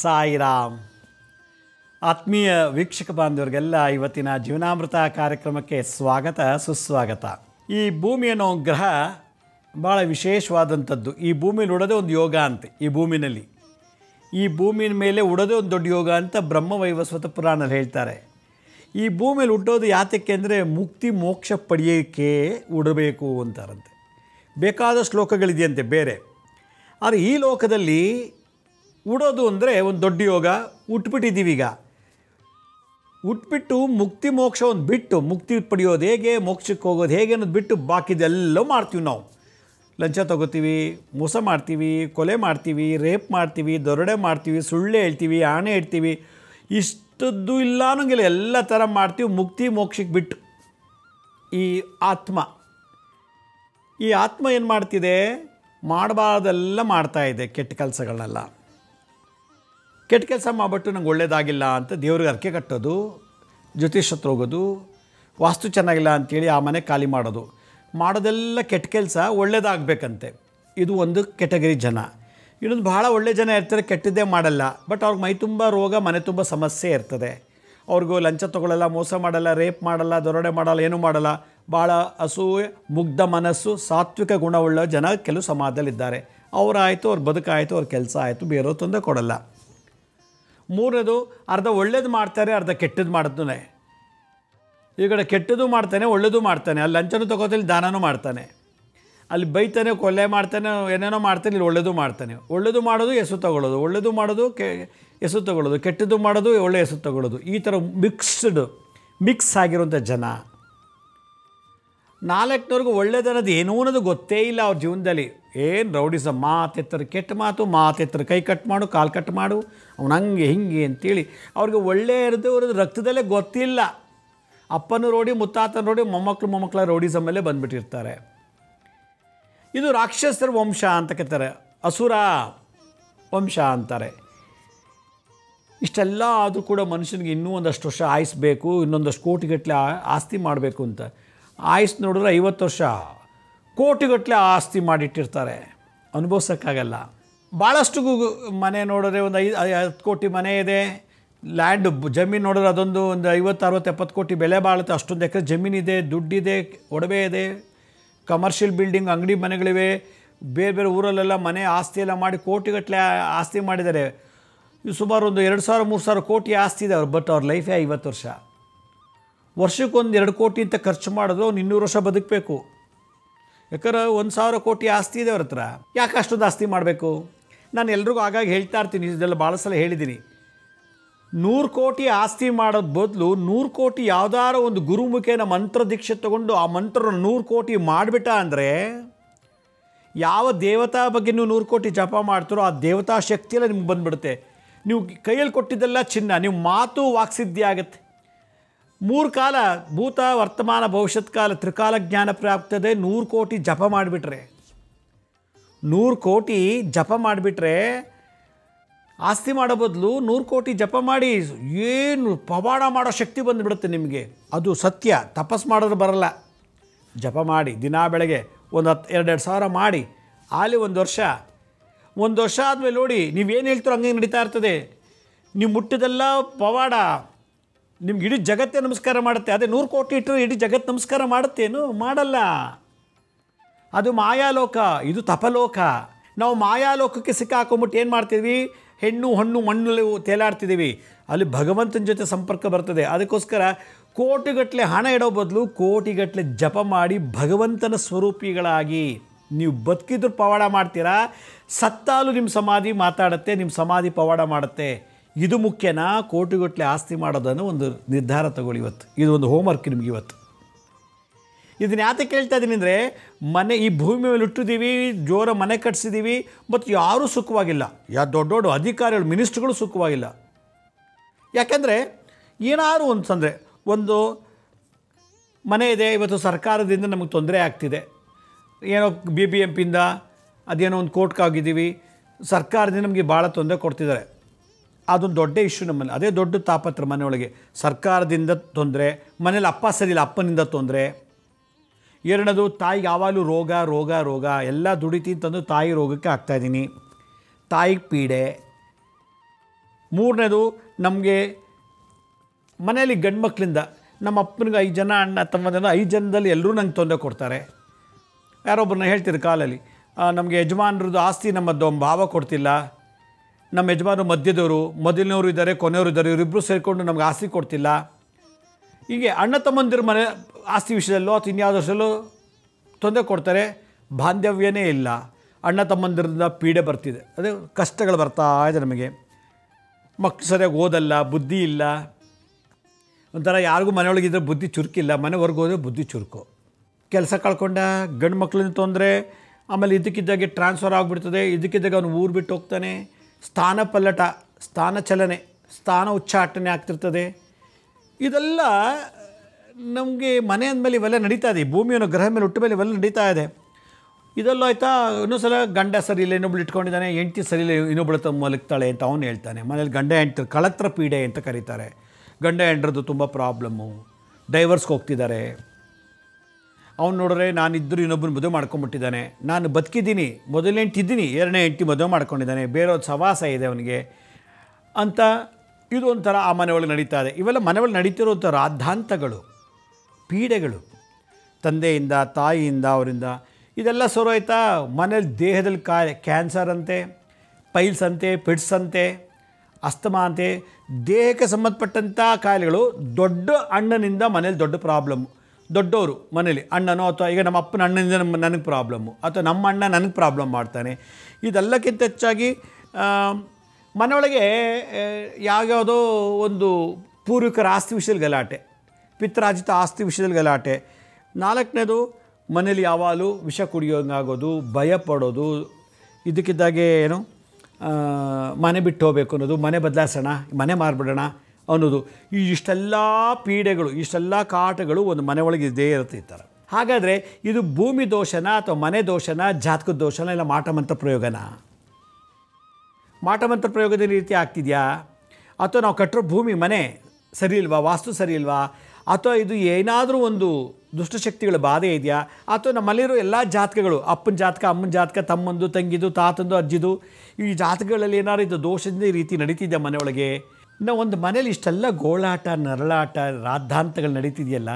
ಸಾಯಿರಾಮ್ ಆತ್ಮೀಯ ವೀಕ್ಷಕ ಬಾಂಧವರಿಗೆಲ್ಲ ಇವತ್ತಿನ ಜೀವನಾಮೃತ ಕಾರ್ಯಕ್ರಮಕ್ಕೆ ಸ್ವಾಗತ ಸುಸ್ವಾಗತ ಈ ಭೂಮಿ ಅನ್ನೋ ಗ್ರಹ ಭಾಳ ವಿಶೇಷವಾದಂಥದ್ದು ಈ ಭೂಮಿಲಿ ಉಡೋದೇ ಒಂದು ಯೋಗ ಅಂತೆ ಈ ಭೂಮಿನಲ್ಲಿ ಈ ಭೂಮಿಯ ಮೇಲೆ ಉಡೋದೇ ಒಂದು ದೊಡ್ಡ ಯೋಗ ಅಂತ ಬ್ರಹ್ಮವೈವಸ್ವತ ಪುರಾಣಲ್ಲಿ ಹೇಳ್ತಾರೆ ಈ ಭೂಮಿಯಲ್ಲಿ ಹುಟ್ಟೋದು ಯಾತಕ್ಕೆ ಅಂದರೆ ಮುಕ್ತಿ ಮೋಕ್ಷ ಪಡೆಯೋಕ್ಕೆ ಉಡಬೇಕು ಅಂತಾರಂತೆ ಬೇಕಾದ ಶ್ಲೋಕಗಳಿದೆಯಂತೆ ಬೇರೆ ಆದರೆ ಈ ಲೋಕದಲ್ಲಿ ಉಡೋದು ಅಂದರೆ ಒಂದು ದೊಡ್ಡ ಯೋಗ ಉಟ್ಬಿಟ್ಟಿದ್ದೀವಿ ಈಗ ಉಟ್ಬಿಟ್ಟು ಮುಕ್ತಿ ಮೋಕ್ಷ ಒಂದು ಬಿಟ್ಟು ಮುಕ್ತಿ ಪಡೆಯೋದು ಹೇಗೆ ಮೋಕ್ಷಕ್ಕೆ ಹೋಗೋದು ಹೇಗೆ ಅನ್ನೋದು ಬಿಟ್ಟು ಬಾಕಿದೆಲ್ಲ ಮಾಡ್ತೀವಿ ನಾವು ಲಂಚ ತಗೋತೀವಿ ಮೋಸ ಮಾಡ್ತೀವಿ ಕೊಲೆ ಮಾಡ್ತೀವಿ ರೇಪ್ ಮಾಡ್ತೀವಿ ದೊರಡೆ ಮಾಡ್ತೀವಿ ಸುಳ್ಳು ಹೇಳ್ತೀವಿ ಆಣೆ ಹೇಳ್ತೀವಿ ಇಷ್ಟದ್ದು ಇಲ್ಲ ಅನ್ನೋಂಗಿಲ್ಲ ಎಲ್ಲ ಥರ ಮಾಡ್ತೀವಿ ಮುಕ್ತಿ ಮೋಕ್ಷಕ್ಕೆ ಬಿಟ್ಟು ಈ ಆತ್ಮ ಈ ಆತ್ಮ ಏನು ಮಾಡ್ತಿದೆ ಮಾಡಬಾರ್ದೆಲ್ಲ ಮಾಡ್ತಾ ಇದೆ ಕೆಟ್ಟ ಕೆಲಸಗಳನ್ನೆಲ್ಲ ಕೆಟ್ಟ ಕೆಲಸ ಮಾಡಿಬಿಟ್ಟು ನಂಗೆ ಒಳ್ಳೇದಾಗಿಲ್ಲ ಅಂತ ದೇವ್ರಿಗೆ ಅರ್ಕೆ ಕಟ್ಟೋದು ಜ್ಯೋತಿಷ್ ಹತ್ರ ಹೋಗೋದು ವಾಸ್ತು ಚೆನ್ನಾಗಿಲ್ಲ ಅಂತೇಳಿ ಆ ಮನೆ ಖಾಲಿ ಮಾಡೋದು ಮಾಡೋದೆಲ್ಲ ಕೆಟ್ಟ ಕೆಲಸ ಒಳ್ಳೇದಾಗಬೇಕಂತೆ ಇದು ಒಂದು ಕೆಟಗರಿ ಜನ ಇನ್ನೊಂದು ಭಾಳ ಒಳ್ಳೆ ಜನ ಇರ್ತಾರೆ ಕೆಟ್ಟದ್ದೇ ಮಾಡಲ್ಲ ಬಟ್ ಅವ್ರಿಗೆ ಮೈ ತುಂಬ ರೋಗ ಮನೆ ತುಂಬ ಸಮಸ್ಯೆ ಇರ್ತದೆ ಅವ್ರಿಗೂ ಲಂಚ ತೊಗೊಳ್ಳಲ್ಲ ಮೋಸ ಮಾಡಲ್ಲ ರೇಪ್ ಮಾಡಲ್ಲ ದೊರಡೆ ಮಾಡಲ್ಲ ಏನೂ ಮಾಡಲ್ಲ ಭಾಳ ಅಸೂಯೆ ಮುಗ್ಧ ಮನಸ್ಸು ಸಾತ್ವಿಕ ಗುಣವುಳ್ಳ ಜನ ಕೆಲವು ಸಮಾಜದಲ್ಲಿದ್ದಾರೆ ಅವರಾಯಿತು ಅವ್ರ ಬದುಕಾಯಿತು ಅವ್ರ ಕೆಲಸ ಆಯಿತು ಬೇರೆಯವ್ರು ತೊಂದರೆ ಕೊಡಲ್ಲ ಮೂರನೇದು ಅರ್ಧ ಒಳ್ಳೇದು ಮಾಡ್ತಾರೆ ಅರ್ಧ ಕೆಟ್ಟದ್ದು ಮಾಡ್ತಾನೆ ಈ ಕಡೆ ಕೆಟ್ಟದ್ದು ಮಾಡ್ತಾನೆ ಒಳ್ಳೇದು ಮಾಡ್ತಾನೆ ಅಲ್ಲಿ ಲಂಚನೂ ತಗೋತಿಲ್ಲಿ ದಾನನೂ ಮಾಡ್ತಾನೆ ಅಲ್ಲಿ ಬೈತಾನೆ ಕೊಲೆ ಮಾಡ್ತಾನೆ ಏನೇನೋ ಮಾಡ್ತಾನೆ ಇಲ್ಲಿ ಒಳ್ಳೇದು ಮಾಡ್ತಾನೆ ಒಳ್ಳೇದು ಮಾಡೋದು ಹೆಸರು ತಗೊಳ್ಳೋದು ಒಳ್ಳೇದು ಮಾಡೋದು ಕೆ ಹೆಸರು ತಗೊಳ್ಳೋದು ಕೆಟ್ಟದ್ದು ಮಾಡೋದು ಒಳ್ಳೆ ಹೆಸರು ತಗೊಳ್ಳೋದು ಈ ಥರ ಮಿಕ್ಸ್ಡ್ ಮಿಕ್ಸ್ ಆಗಿರುವಂಥ ಜನ ನಾಲ್ಕನವ್ರಿಗೂ ಒಳ್ಳೇದನ್ನೋದು ಏನೂ ಅನ್ನೋದು ಗೊತ್ತೇ ಇಲ್ಲ ಅವ್ರ ಜೀವನದಲ್ಲಿ ಏನು ರೌಡಿಸಮ್ ಮಾತೆತ್ತರ ಕೆಟ್ಟ ಮಾತು ಮಾತೆತ್ತರ ಕೈ ಕಟ್ ಮಾಡು ಕಾಲು ಕಟ್ ಮಾಡು ಅವ್ನು ಹಂಗೆ ಹಿಂಗೆ ಅಂತೇಳಿ ಅವ್ರಿಗೆ ಒಳ್ಳೆ ಇರೋದು ಅವ್ರದ್ದು ರಕ್ತದಲ್ಲೇ ಗೊತ್ತಿಲ್ಲ ಅಪ್ಪನ ರೋಡಿ ಮುತ್ತಾತನ ರೋಡಿ ಮೊಮ್ಮಕ್ಕಳು ಮೊಮ್ಮಕ್ಕಳ ರೋಡಿಸಮಲ್ಲೇ ಬಂದುಬಿಟ್ಟಿರ್ತಾರೆ ಇದು ರಾಕ್ಷಸರ ವಂಶ ಅಂತ ಕರೀತಾರೆ ಅಸುರ ವಂಶ ಅಂತಾರೆ ಇಷ್ಟೆಲ್ಲ ಆದರೂ ಕೂಡ ಮನುಷ್ಯನಿಗೆ ಇನ್ನೂ ಒಂದಷ್ಟು ವರ್ಷ ಆಯುಸ್ ಬೇಕು ಇನ್ನೊಂದಷ್ಟು ಕೋಟಿಗಟ್ಟಲೆ ಆಸ್ತಿ ಮಾಡಬೇಕು ಅಂತ ಆಯುಸ್ ನೋಡಿದ್ರೆ ಐವತ್ತು ವರ್ಷ ಕೋಟಿಗಟ್ಟಲೆ ಆಸ್ತಿ ಮಾಡಿಟ್ಟಿರ್ತಾರೆ ಅನುಭವಿಸೋಕ್ಕಾಗಲ್ಲ ಭಾಳಷ್ಟು ಗು- ಮನೆ ನೋಡಿದ್ರೆ ಒಂದು ಐದು ಹತ್ತು ಕೋಟಿ ಮನೆ ಇದೆ ಲ್ಯಾಂಡ್ ಜಮೀನು ನೋಡಿದ್ರೆ ಅದೊಂದು ಒಂದು ಐವತ್ತು ಅರವತ್ತು ಎಪ್ಪತ್ತು ಕೋಟಿ ಬೆಲೆ ಬಾಳುತ್ತೆ ಅಷ್ಟೊಂದು ಎಕರೆ ಜಮೀನಿದೆ ದುಡ್ಡಿದೆ ಒಡವೆ ಇದೆ ಕಮರ್ಷಿಯಲ್ ಬಿಲ್ಡಿಂಗ್ ಅಂಗಡಿ ಮನೆಗಳಿವೆ ಬೇರೆ ಬೇರೆ ಊರಲ್ಲೆಲ್ಲ ಮನೆ ಆಸ್ತಿ ಎಲ್ಲ ಮಾಡಿ ಕೋಟಿಗಟ್ಟಲೆ ಆಸ್ತಿ ಮಾಡಿದ್ದಾರೆ ಇವು ಸುಮಾರು ಒಂದು ಎರಡು ಸಾವಿರ ಮೂರು ಸಾವಿರ ಕೋಟಿ ಆಸ್ತಿ ಇದೆ ಅವ್ರು ಬಟ್ ಅವ್ರ ಲೈಫೇ ಐವತ್ತು ವರ್ಷ ವರ್ಷಕ್ಕೊಂದು ಎರಡು ಕೋಟಿ ಅಂತ ಖರ್ಚು ಮಾಡಿದ್ರು ಅವ್ನು ಇನ್ನೂರು ವರ್ಷ ಬದುಕಬೇಕು ಯಾಕಂದ್ರೆ ಒಂದು ಸಾವಿರ ಕೋಟಿ ಆಸ್ತಿ ಇದೆ ಅವ್ರ ಹತ್ರ ಯಾಕೆ ಅಷ್ಟೊಂದು ಆಸ್ತಿ ಮಾಡಬೇಕು ನಾನು ಎಲ್ರಿಗೂ ಆಗಾಗ ಹೇಳ್ತಾ ಇರ್ತೀನಿ ಇದೆಲ್ಲ ಭಾಳ ಸಲ ಹೇಳಿದ್ದೀನಿ ನೂರು ಕೋಟಿ ಆಸ್ತಿ ಮಾಡೋದು ಬದಲು ನೂರು ಕೋಟಿ ಯಾವ್ದಾರ ಒಂದು ಗುರುಮುಖೇನ ಮಂತ್ರ ದೀಕ್ಷೆ ತಗೊಂಡು ಆ ಮಂತ್ರ ನೂರು ಕೋಟಿ ಮಾಡಿಬಿಟ್ಟ ಅಂದರೆ ಯಾವ ದೇವತಾ ಬಗ್ಗೆ ನೀವು ನೂರು ಕೋಟಿ ಜಪ ಮಾಡ್ತೀರೋ ಆ ದೇವತಾ ಶಕ್ತಿಯೆಲ್ಲ ನಿಮ್ಗೆ ಬಂದ್ಬಿಡುತ್ತೆ ನೀವು ಕೈಯಲ್ಲಿ ಕೊಟ್ಟಿದ್ದೆಲ್ಲ ಚಿನ್ನ ನೀವು ಮಾತು ವಾಕ್ಸಿದ್ಧಿ ಆಗುತ್ತೆ ಮೂರು ಕಾಲ ಭೂತ ವರ್ತಮಾನ ಭವಿಷ್ಯತ್ ಕಾಲ ತ್ರಿಕಾಲ ಜ್ಞಾನ ಪ್ರಾಪ್ತದೆ ನೂರು ಕೋಟಿ ಜಪ ಮಾಡಿಬಿಟ್ರೆ ನೂರು ಕೋಟಿ ಜಪ ಮಾಡಿಬಿಟ್ರೆ ಆಸ್ತಿ ಮಾಡೋ ಬದಲು ನೂರು ಕೋಟಿ ಜಪ ಮಾಡಿ ಏನು ಪವಾಡ ಮಾಡೋ ಶಕ್ತಿ ಬಂದುಬಿಡುತ್ತೆ ನಿಮಗೆ ಅದು ಸತ್ಯ ತಪಸ್ ಮಾಡೋದು ಬರಲ್ಲ ಜಪ ಮಾಡಿ ದಿನಾ ಬೆಳಗ್ಗೆ ಒಂದು ಹತ್ತು ಎರಡೆರಡು ಸಾವಿರ ಮಾಡಿ ಆಲಿ ಒಂದು ವರ್ಷ ಒಂದು ವರ್ಷ ಆದಮೇಲೆ ನೋಡಿ ನೀವೇನು ಹೇಳ್ತೀರೋ ಹಂಗೆ ನಡೀತಾ ಇರ್ತದೆ ನೀವು ಮುಟ್ಟಿದೆಲ್ಲ ಪವಾಡ ನಿಮ್ಗೆ ಇಡೀ ಜಗತ್ತೇ ನಮಸ್ಕಾರ ಮಾಡುತ್ತೆ ಅದೇ ನೂರು ಕೋಟಿ ಇಟ್ಟರೆ ಇಡೀ ಜಗತ್ತು ನಮಸ್ಕಾರ ಮಾಡುತ್ತೇನು ಮಾಡಲ್ಲ ಅದು ಮಾಯಾಲೋಕ ಇದು ತಪಲೋಕ ನಾವು ಮಾಯಾಲೋಕಕ್ಕೆ ಸಿಕ್ಕಾಕೊಂಬಿಟ್ಟು ಏನು ಮಾಡ್ತಿದ್ವಿ ಹೆಣ್ಣು ಹಣ್ಣು ಮಣ್ಣಲ್ಲಿ ತೇಲಾಡ್ತಿದ್ದೀವಿ ಅಲ್ಲಿ ಭಗವಂತನ ಜೊತೆ ಸಂಪರ್ಕ ಬರ್ತದೆ ಅದಕ್ಕೋಸ್ಕರ ಕೋಟಿಗಟ್ಟಲೆ ಹಣ ಇಡೋ ಬದಲು ಕೋಟಿಗಟ್ಟಲೆ ಜಪ ಮಾಡಿ ಭಗವಂತನ ಸ್ವರೂಪಿಗಳಾಗಿ ನೀವು ಬದುಕಿದ್ರು ಪವಾಡ ಮಾಡ್ತೀರಾ ಸತ್ತಾಲು ನಿಮ್ಮ ಸಮಾಧಿ ಮಾತಾಡುತ್ತೆ ನಿಮ್ಮ ಸಮಾಧಿ ಪವಾಡ ಮಾಡುತ್ತೆ ಇದು ಮುಖ್ಯನಾ ಕೋಟಿಗಟ್ಟಲೆ ಆಸ್ತಿ ಮಾಡೋದನ್ನು ಒಂದು ನಿರ್ಧಾರ ತಗೊಳ್ಳಿ ಇವತ್ತು ಇದು ಒಂದು ಹೋಮ್ವರ್ಕ್ ನಿಮ್ಗೆ ಇವತ್ತು ಇದನ್ನ ಯಾತಕ್ಕೆ ಕೇಳ್ತಾ ಇದ್ದೀನಿ ಅಂದರೆ ಮನೆ ಈ ಭೂಮಿ ಮೇಲೆ ಹುಟ್ಟಿದ್ದೀವಿ ಜೋರ ಮನೆ ಕಟ್ಸಿದ್ದೀವಿ ಮತ್ತು ಯಾರೂ ಸುಖವಾಗಿಲ್ಲ ಯಾ ದೊಡ್ಡ ದೊಡ್ಡ ಅಧಿಕಾರಿಗಳು ಮಿನಿಸ್ಟ್ರುಗಳು ಸುಖವಾಗಿಲ್ಲ ಯಾಕೆಂದರೆ ಏನಾದ್ರು ಒಂದು ತೊಂದರೆ ಒಂದು ಮನೆ ಇದೆ ಇವತ್ತು ಸರ್ಕಾರದಿಂದ ನಮಗೆ ತೊಂದರೆ ಆಗ್ತಿದೆ ಏನೋ ಬಿ ಬಿ ಎಂ ಪಿಯಿಂದ ಅದೇನೋ ಒಂದು ಕೋರ್ಟ್ಗೆ ಆಗಿದ್ದೀವಿ ಸರ್ಕಾರದಿಂದ ನಮಗೆ ಭಾಳ ತೊಂದರೆ ಕೊಡ್ತಿದ್ದಾರೆ ಅದೊಂದು ದೊಡ್ಡ ಇಶ್ಯೂ ನಮ್ಮಲ್ಲಿ ಅದೇ ದೊಡ್ಡ ತಾಪತ್ರ ಮನೆಯೊಳಗೆ ಸರ್ಕಾರದಿಂದ ತೊಂದರೆ ಮನೇಲಿ ಅಪ್ಪ ಸರಿಯಿಲ್ಲ ಅಪ್ಪನಿಂದ ತೊಂದರೆ ಎರಡನೇದು ತಾಯಿಗೆ ಯಾವಾಗಲೂ ರೋಗ ರೋಗ ರೋಗ ಎಲ್ಲ ದುಡಿತೀನಿ ತಂದು ತಾಯಿ ರೋಗಕ್ಕೆ ಆಗ್ತಾಯಿದ್ದೀನಿ ತಾಯಿಗೆ ಪೀಡೆ ಮೂರನೇದು ನಮಗೆ ಮನೆಯಲ್ಲಿ ಗಂಡು ಮಕ್ಕಳಿಂದ ನಮ್ಮ ಅಪ್ಪನಿಗೆ ಐದು ಜನ ಅಣ್ಣ ತಮ್ಮ ಜನ ಐದು ಜನದಲ್ಲಿ ಎಲ್ಲರೂ ನಂಗೆ ತೊಂದರೆ ಕೊಡ್ತಾರೆ ಯಾರೊಬ್ಬರನ್ನ ಹೇಳ್ತೀರಿ ಕಾಲಲ್ಲಿ ಆ, ನಮಗೆ ಯಜಮಾನ್ರದ್ದು ಆಸ್ತಿ ನಮ್ಮದು ಭಾವ ಕೊಡ್ತಿಲ್ಲ ನಮ್ಮ ಯಜಮಾನರು ಮಧ್ಯದವರು ಮೊದಲನವರು ಇದ್ದಾರೆ ಕೊನೆಯವರು ಇದ್ದಾರೆ ಇವರಿಬ್ಬರು ಸೇರಿಕೊಂಡು ನಮ್ಗೆ ಆಸ್ತಿ ಕೊಡ್ತಿಲ್ಲ ಹೀಗೆ ಅಣ್ಣ ತಮ್ಮಂದಿರ ಮನೆ ಆಸ್ತಿ ವಿಷಯದಲ್ಲೋ ಅಥವಾ ಇನ್ಯಾವುದೋ ವಿಷಯದಲ್ಲೋ ತೊಂದರೆ ಕೊಡ್ತಾರೆ ಬಾಂಧವ್ಯನೇ ಇಲ್ಲ ಅಣ್ಣ ತಮ್ಮಂದಿರಿಂದ ಪೀಡೆ ಬರ್ತಿದೆ ಅದೇ ಕಷ್ಟಗಳು ಬರ್ತಾ ಇದೆ ನಮಗೆ ಮಕ್ಕಳು ಸರಿಯಾಗಿ ಓದಲ್ಲ ಬುದ್ಧಿ ಇಲ್ಲ ಒಂಥರ ಯಾರಿಗೂ ಮನೆಯೊಳಗಿದ್ರೆ ಬುದ್ಧಿ ಚುರುಕಿಲ್ಲ ಮನೆ ಹೊರ್ಗೆ ಹೋದ್ರೆ ಬುದ್ಧಿ ಚುರುಕು ಕೆಲಸ ಕಳ್ಕೊಂಡ ಗಂಡು ಮಕ್ಕಳಿಂದ ತೊಂದರೆ ಆಮೇಲೆ ಇದಕ್ಕಿದ್ದಾಗೆ ಟ್ರಾನ್ಸ್ಫರ್ ಆಗಿಬಿಡ್ತದೆ ಇದಕ್ಕಿದ್ದಾಗ ಅವನು ಊರು ಬಿಟ್ಟು ಹೋಗ್ತಾನೆ ಸ್ಥಾನ ಪಲ್ಲಟ ಸ್ಥಾನ ಚಲನೆ ಸ್ಥಾನ ಉಚ್ಚಾಟನೆ ಆಗ್ತಿರ್ತದೆ ಇದೆಲ್ಲ ನಮಗೆ ಮನೆ ಅಂದಮೇಲೆ ಇವೆಲ್ಲ ನಡೀತಾ ಇದೆ ಈ ಭೂಮಿಯನ್ನು ಗ್ರಹ ಮೇಲೆ ಹುಟ್ಟ ಮೇಲೆ ಇವೆಲ್ಲ ನಡೀತಾ ಇದೆ ಇದೆಲ್ಲ ಆಯಿತಾ ಇನ್ನೊಂದು ಸಲ ಗಂಡ ಸರಿ ಇಲ್ಲ ಇನ್ನೊಬ್ಳು ಇಟ್ಕೊಂಡಿದ್ದಾನೆ ಹೆಂಡ್ತಿ ಸರಿ ಇಲ್ಲ ಇನ್ನೊಬ್ಳು ತ ಮಲಗ್ತಾಳೆ ಅಂತ ಅವನು ಹೇಳ್ತಾನೆ ಮನೇಲಿ ಗಂಡ ಹೆಂಡ್ತಿ ಕಳತ್ರ ಪೀಡೆ ಅಂತ ಕರೀತಾರೆ ಗಂಡ ಹೆಂಡ್ರದ್ದು ತುಂಬ ಪ್ರಾಬ್ಲಮ್ಮು ಡೈವರ್ಸ್ಗೆ ಹೋಗ್ತಿದ್ದಾರೆ ಅವ್ನು ನೋಡಿದ್ರೆ ನಾನಿದ್ದರೂ ಇನ್ನೊಬ್ಬನ ಮದುವೆ ಮಾಡ್ಕೊಂಬಿಟ್ಟಿದ್ದಾನೆ ನಾನು ಬದುಕಿದ್ದೀನಿ ಮೊದಲನೇ ಹೆಂಡ್ತಿ ಇದ್ದೀನಿ ಎರಡನೇ ಹೆಂಡ್ತಿ ಮದುವೆ ಮಾಡ್ಕೊಂಡಿದ್ದಾನೆ ಬೇರೆಯವ್ರ ಸವಾಸ ಇದೆ ಅವನಿಗೆ ಅಂತ ಇದು ಒಂಥರ ಆ ಮನೆ ಒಳಗೆ ನಡೀತಾ ಇದೆ ಇವೆಲ್ಲ ಮನೆ ಒಳಗೆ ನಡೀತಿರುವಂಥ ರಾದ್ಧಾಂತಗಳು ಪೀಡೆಗಳು ತಂದೆಯಿಂದ ತಾಯಿಯಿಂದ ಅವರಿಂದ ಇದೆಲ್ಲ ಸರೋಯ್ತಾ ಮನೇಲಿ ದೇಹದಲ್ಲಿ ಕಾಯಿಲೆ ಕ್ಯಾನ್ಸರ್ ಅಂತೆ ಪೈಲ್ಸ್ ಅಂತೆ ಪಿಡ್ಸ್ ಅಂತೆ ಅಸ್ತಮಾ ಅಂತೆ ದೇಹಕ್ಕೆ ಸಂಬಂಧಪಟ್ಟಂಥ ಕಾಯಿಲೆಗಳು ದೊಡ್ಡ ಅಣ್ಣನಿಂದ ಮನೇಲಿ ದೊಡ್ಡ ಪ್ರಾಬ್ಲಮ್ಮು ದೊಡ್ಡವರು ಮನೇಲಿ ಅಣ್ಣನೋ ಅಥವಾ ಈಗ ನಮ್ಮ ಅಪ್ಪನ ಅಣ್ಣನಿಂದ ನಮ್ಮ ನನಗೆ ಪ್ರಾಬ್ಲಮ್ಮು ಅಥವಾ ನಮ್ಮ ಅಣ್ಣ ನನಗೆ ಪ್ರಾಬ್ಲಮ್ ಮಾಡ್ತಾನೆ ಇದೆಲ್ಲಕ್ಕಿಂತ ಹೆಚ್ಚಾಗಿ ಆ, ಮನೆಯೊಳಗೆ ಆ, ಯಾವ್ಯಾವುದೋ ಒಂದು ಪೂರ್ವಿಕರ ಆಸ್ತಿ ವಿಷಯದಲ್ಲಿ ಗಲಾಟೆ ಪಿತ್ರಾರ್ಜಿತ ಆಸ್ತಿ ವಿಷಯದಲ್ಲಿ ಗಲಾಟೆ ನಾಲ್ಕನೇದು ಮನೇಲಿ ಯಾವಾಗಲೂ ವಿಷ ಕುಡಿಯೋಂಗಾಗೋದು ಭಯ ಪಡೋದು ಇದಕ್ಕಿದ್ದಾಗೆ ಏನು ಆ, ಮನೆ ಬಿಟ್ಟು ಹೋಗ್ಬೇಕು ಅನ್ನೋದು ಮನೆ ಬದಲಾಯಿಸೋಣ ಮನೆ ಮಾರ್ಬಿಡೋಣ ಅನ್ನೋದು ಈ ಇಷ್ಟೆಲ್ಲ ಪೀಡೆಗಳು ಇಷ್ಟೆಲ್ಲ ಕಾಟಗಳು ಒಂದು ಮನೆ ಒಳಗೆ ಇದ್ದೇ ಇರುತ್ತೆ ಈ ಥರ ಹಾಗಾದರೆ ಇದು ಭೂಮಿ ದೋಷನ ಅಥವಾ ಮನೆ ದೋಷನ ಜಾತಕದ ದೋಷನ ಇಲ್ಲ ಮಾಟಮಂತ್ರ ಪ್ರಯೋಗನಾ ಮಾಟಮಂತ್ರ ಪ್ರಯೋಗದ ರೀತಿ ಆಗ್ತಿದೆಯಾ ಅಥವಾ ನಾವು ಕಟ್ಟಿರೋ ಭೂಮಿ ಮನೆ ಸರಿ ಇಲ್ವಾ ವಾಸ್ತು ಸರಿ ಇಲ್ವಾ ಅಥವಾ ಇದು ಏನಾದರೂ ಒಂದು ದುಷ್ಟಶಕ್ತಿಗಳ ಬಾಧೆ ಇದೆಯಾ ಅಥವಾ ನಮ್ಮಲ್ಲಿರೋ ಎಲ್ಲ ಜಾತಕಗಳು ಅಪ್ಪನ ಜಾತಕ ಅಮ್ಮನ ಜಾತಕ ತಮ್ಮಂದು ತಂಗಿದು ತಾತಂದು ಅಜ್ಜಿದು ಈ ಜಾತಕಗಳಲ್ಲಿ ಏನಾದ್ರು ಇದು ದೋಷದಿಂದ ಈ ರೀತಿ ನಡೀತಿದ್ಯಾ ಮನೆಯೊಳಗೆ ನಾವು ಒಂದು ಮನೇಲಿ ಇಷ್ಟೆಲ್ಲ ಗೋಳಾಟ ನರಳಾಟ ರಾದ್ಧಾಂತಗಳು ನಡೀತಿದೆಯಲ್ಲ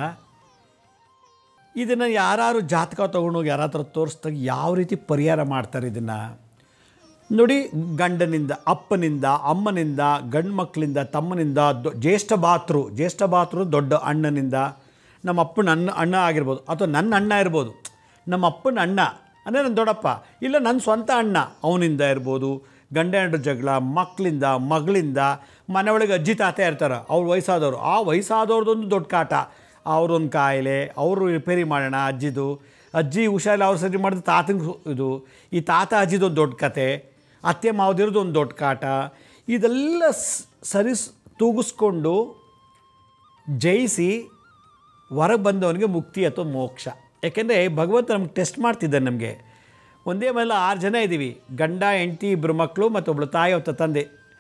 ಇದನ್ನು ಯಾರು ಜಾತಕ ತೊಗೊಂಡೋಗಿ ಯಾರ ಹತ್ರ ತೋರಿಸ್ದಾಗ ಯಾವ ರೀತಿ ಪರಿಹಾರ ಮಾಡ್ತಾರೆ ಇದನ್ನು ನೋಡಿ ಗಂಡನಿಂದ ಅಪ್ಪನಿಂದ ಅಮ್ಮನಿಂದ ಗಂಡು ಮಕ್ಕಳಿಂದ ತಮ್ಮನಿಂದ ದೊ ಜ್ಯೇಷ್ಠ ಬಾತೃ ಜ್ಯೇಷ್ಠ ಬಾತೃ ದೊಡ್ಡ ಅಣ್ಣನಿಂದ ನಮ್ಮ ಅಪ್ಪನ ಅಣ್ಣ ಅಣ್ಣ ಆಗಿರ್ಬೋದು ಅಥವಾ ನನ್ನ ಅಣ್ಣ ಇರ್ಬೋದು ನಮ್ಮ ಅಪ್ಪನ ಅಣ್ಣ ಅಂದರೆ ನನ್ನ ದೊಡ್ಡಪ್ಪ ಇಲ್ಲ ನನ್ನ ಸ್ವಂತ ಅಣ್ಣ ಅವನಿಂದ ಇರ್ಬೋದು ಗಂಡ ಹೆಂಡ್ರ ಜಗಳ ಮಕ್ಕಳಿಂದ ಮಗಳಿಂದ ಮನೆಯೊಳಗೆ ಅಜ್ಜಿ ತಾತ ಇರ್ತಾರೆ ಅವ್ರು ವಯಸ್ಸಾದವರು ಆ ವಯಸ್ಸಾದವ್ರದ್ದೊಂದು ದೊಡ್ಡ ಕಾಟ ಅವ್ರೊಂದು ಕಾಯಿಲೆ ಅವರು ರಿಪೇರಿ ಮಾಡೋಣ ಅಜ್ಜಿದು ಅಜ್ಜಿ ಹುಷಾರಿಲ್ಲ ಅವ್ರು ಸರಿ ಮಾಡಿದ್ರೆ ತಾತಂಗೆ ಇದು ಈ ತಾತ ಅಜ್ಜಿದೊಂದು ದೊಡ್ಡ ಕತೆ ಅತ್ತೆ ಮಾವದಿರೋದು ಒಂದು ದೊಡ್ಡ ಕಾಟ ಇದೆಲ್ಲ ಸ್- ಸರಿಸ್ ತೂಗಿಸ್ಕೊಂಡು ಜಯಿಸಿ ಹೊರಗೆ ಬಂದವನಿಗೆ ಮುಕ್ತಿ ಅಥವಾ ಮೋಕ್ಷ ಯಾಕೆಂದರೆ ಭಗವಂತ ನಮ್ಗೆ ಟೆಸ್ಟ್ ಮಾಡ್ತಿದ್ದಾನೆ ನಮಗೆ ಒಂದೇ ಮೇಲೆ ಆರು ಜನ ಇದ್ದೀವಿ ಗಂಡ ಹೆಂಡತಿ ಇಬ್ಬರು ಮಕ್ಕಳು ಮತ್ತು ಒಬ್ಬಳು ತಾಯಿ ಮತ್ತು ತಂದೆ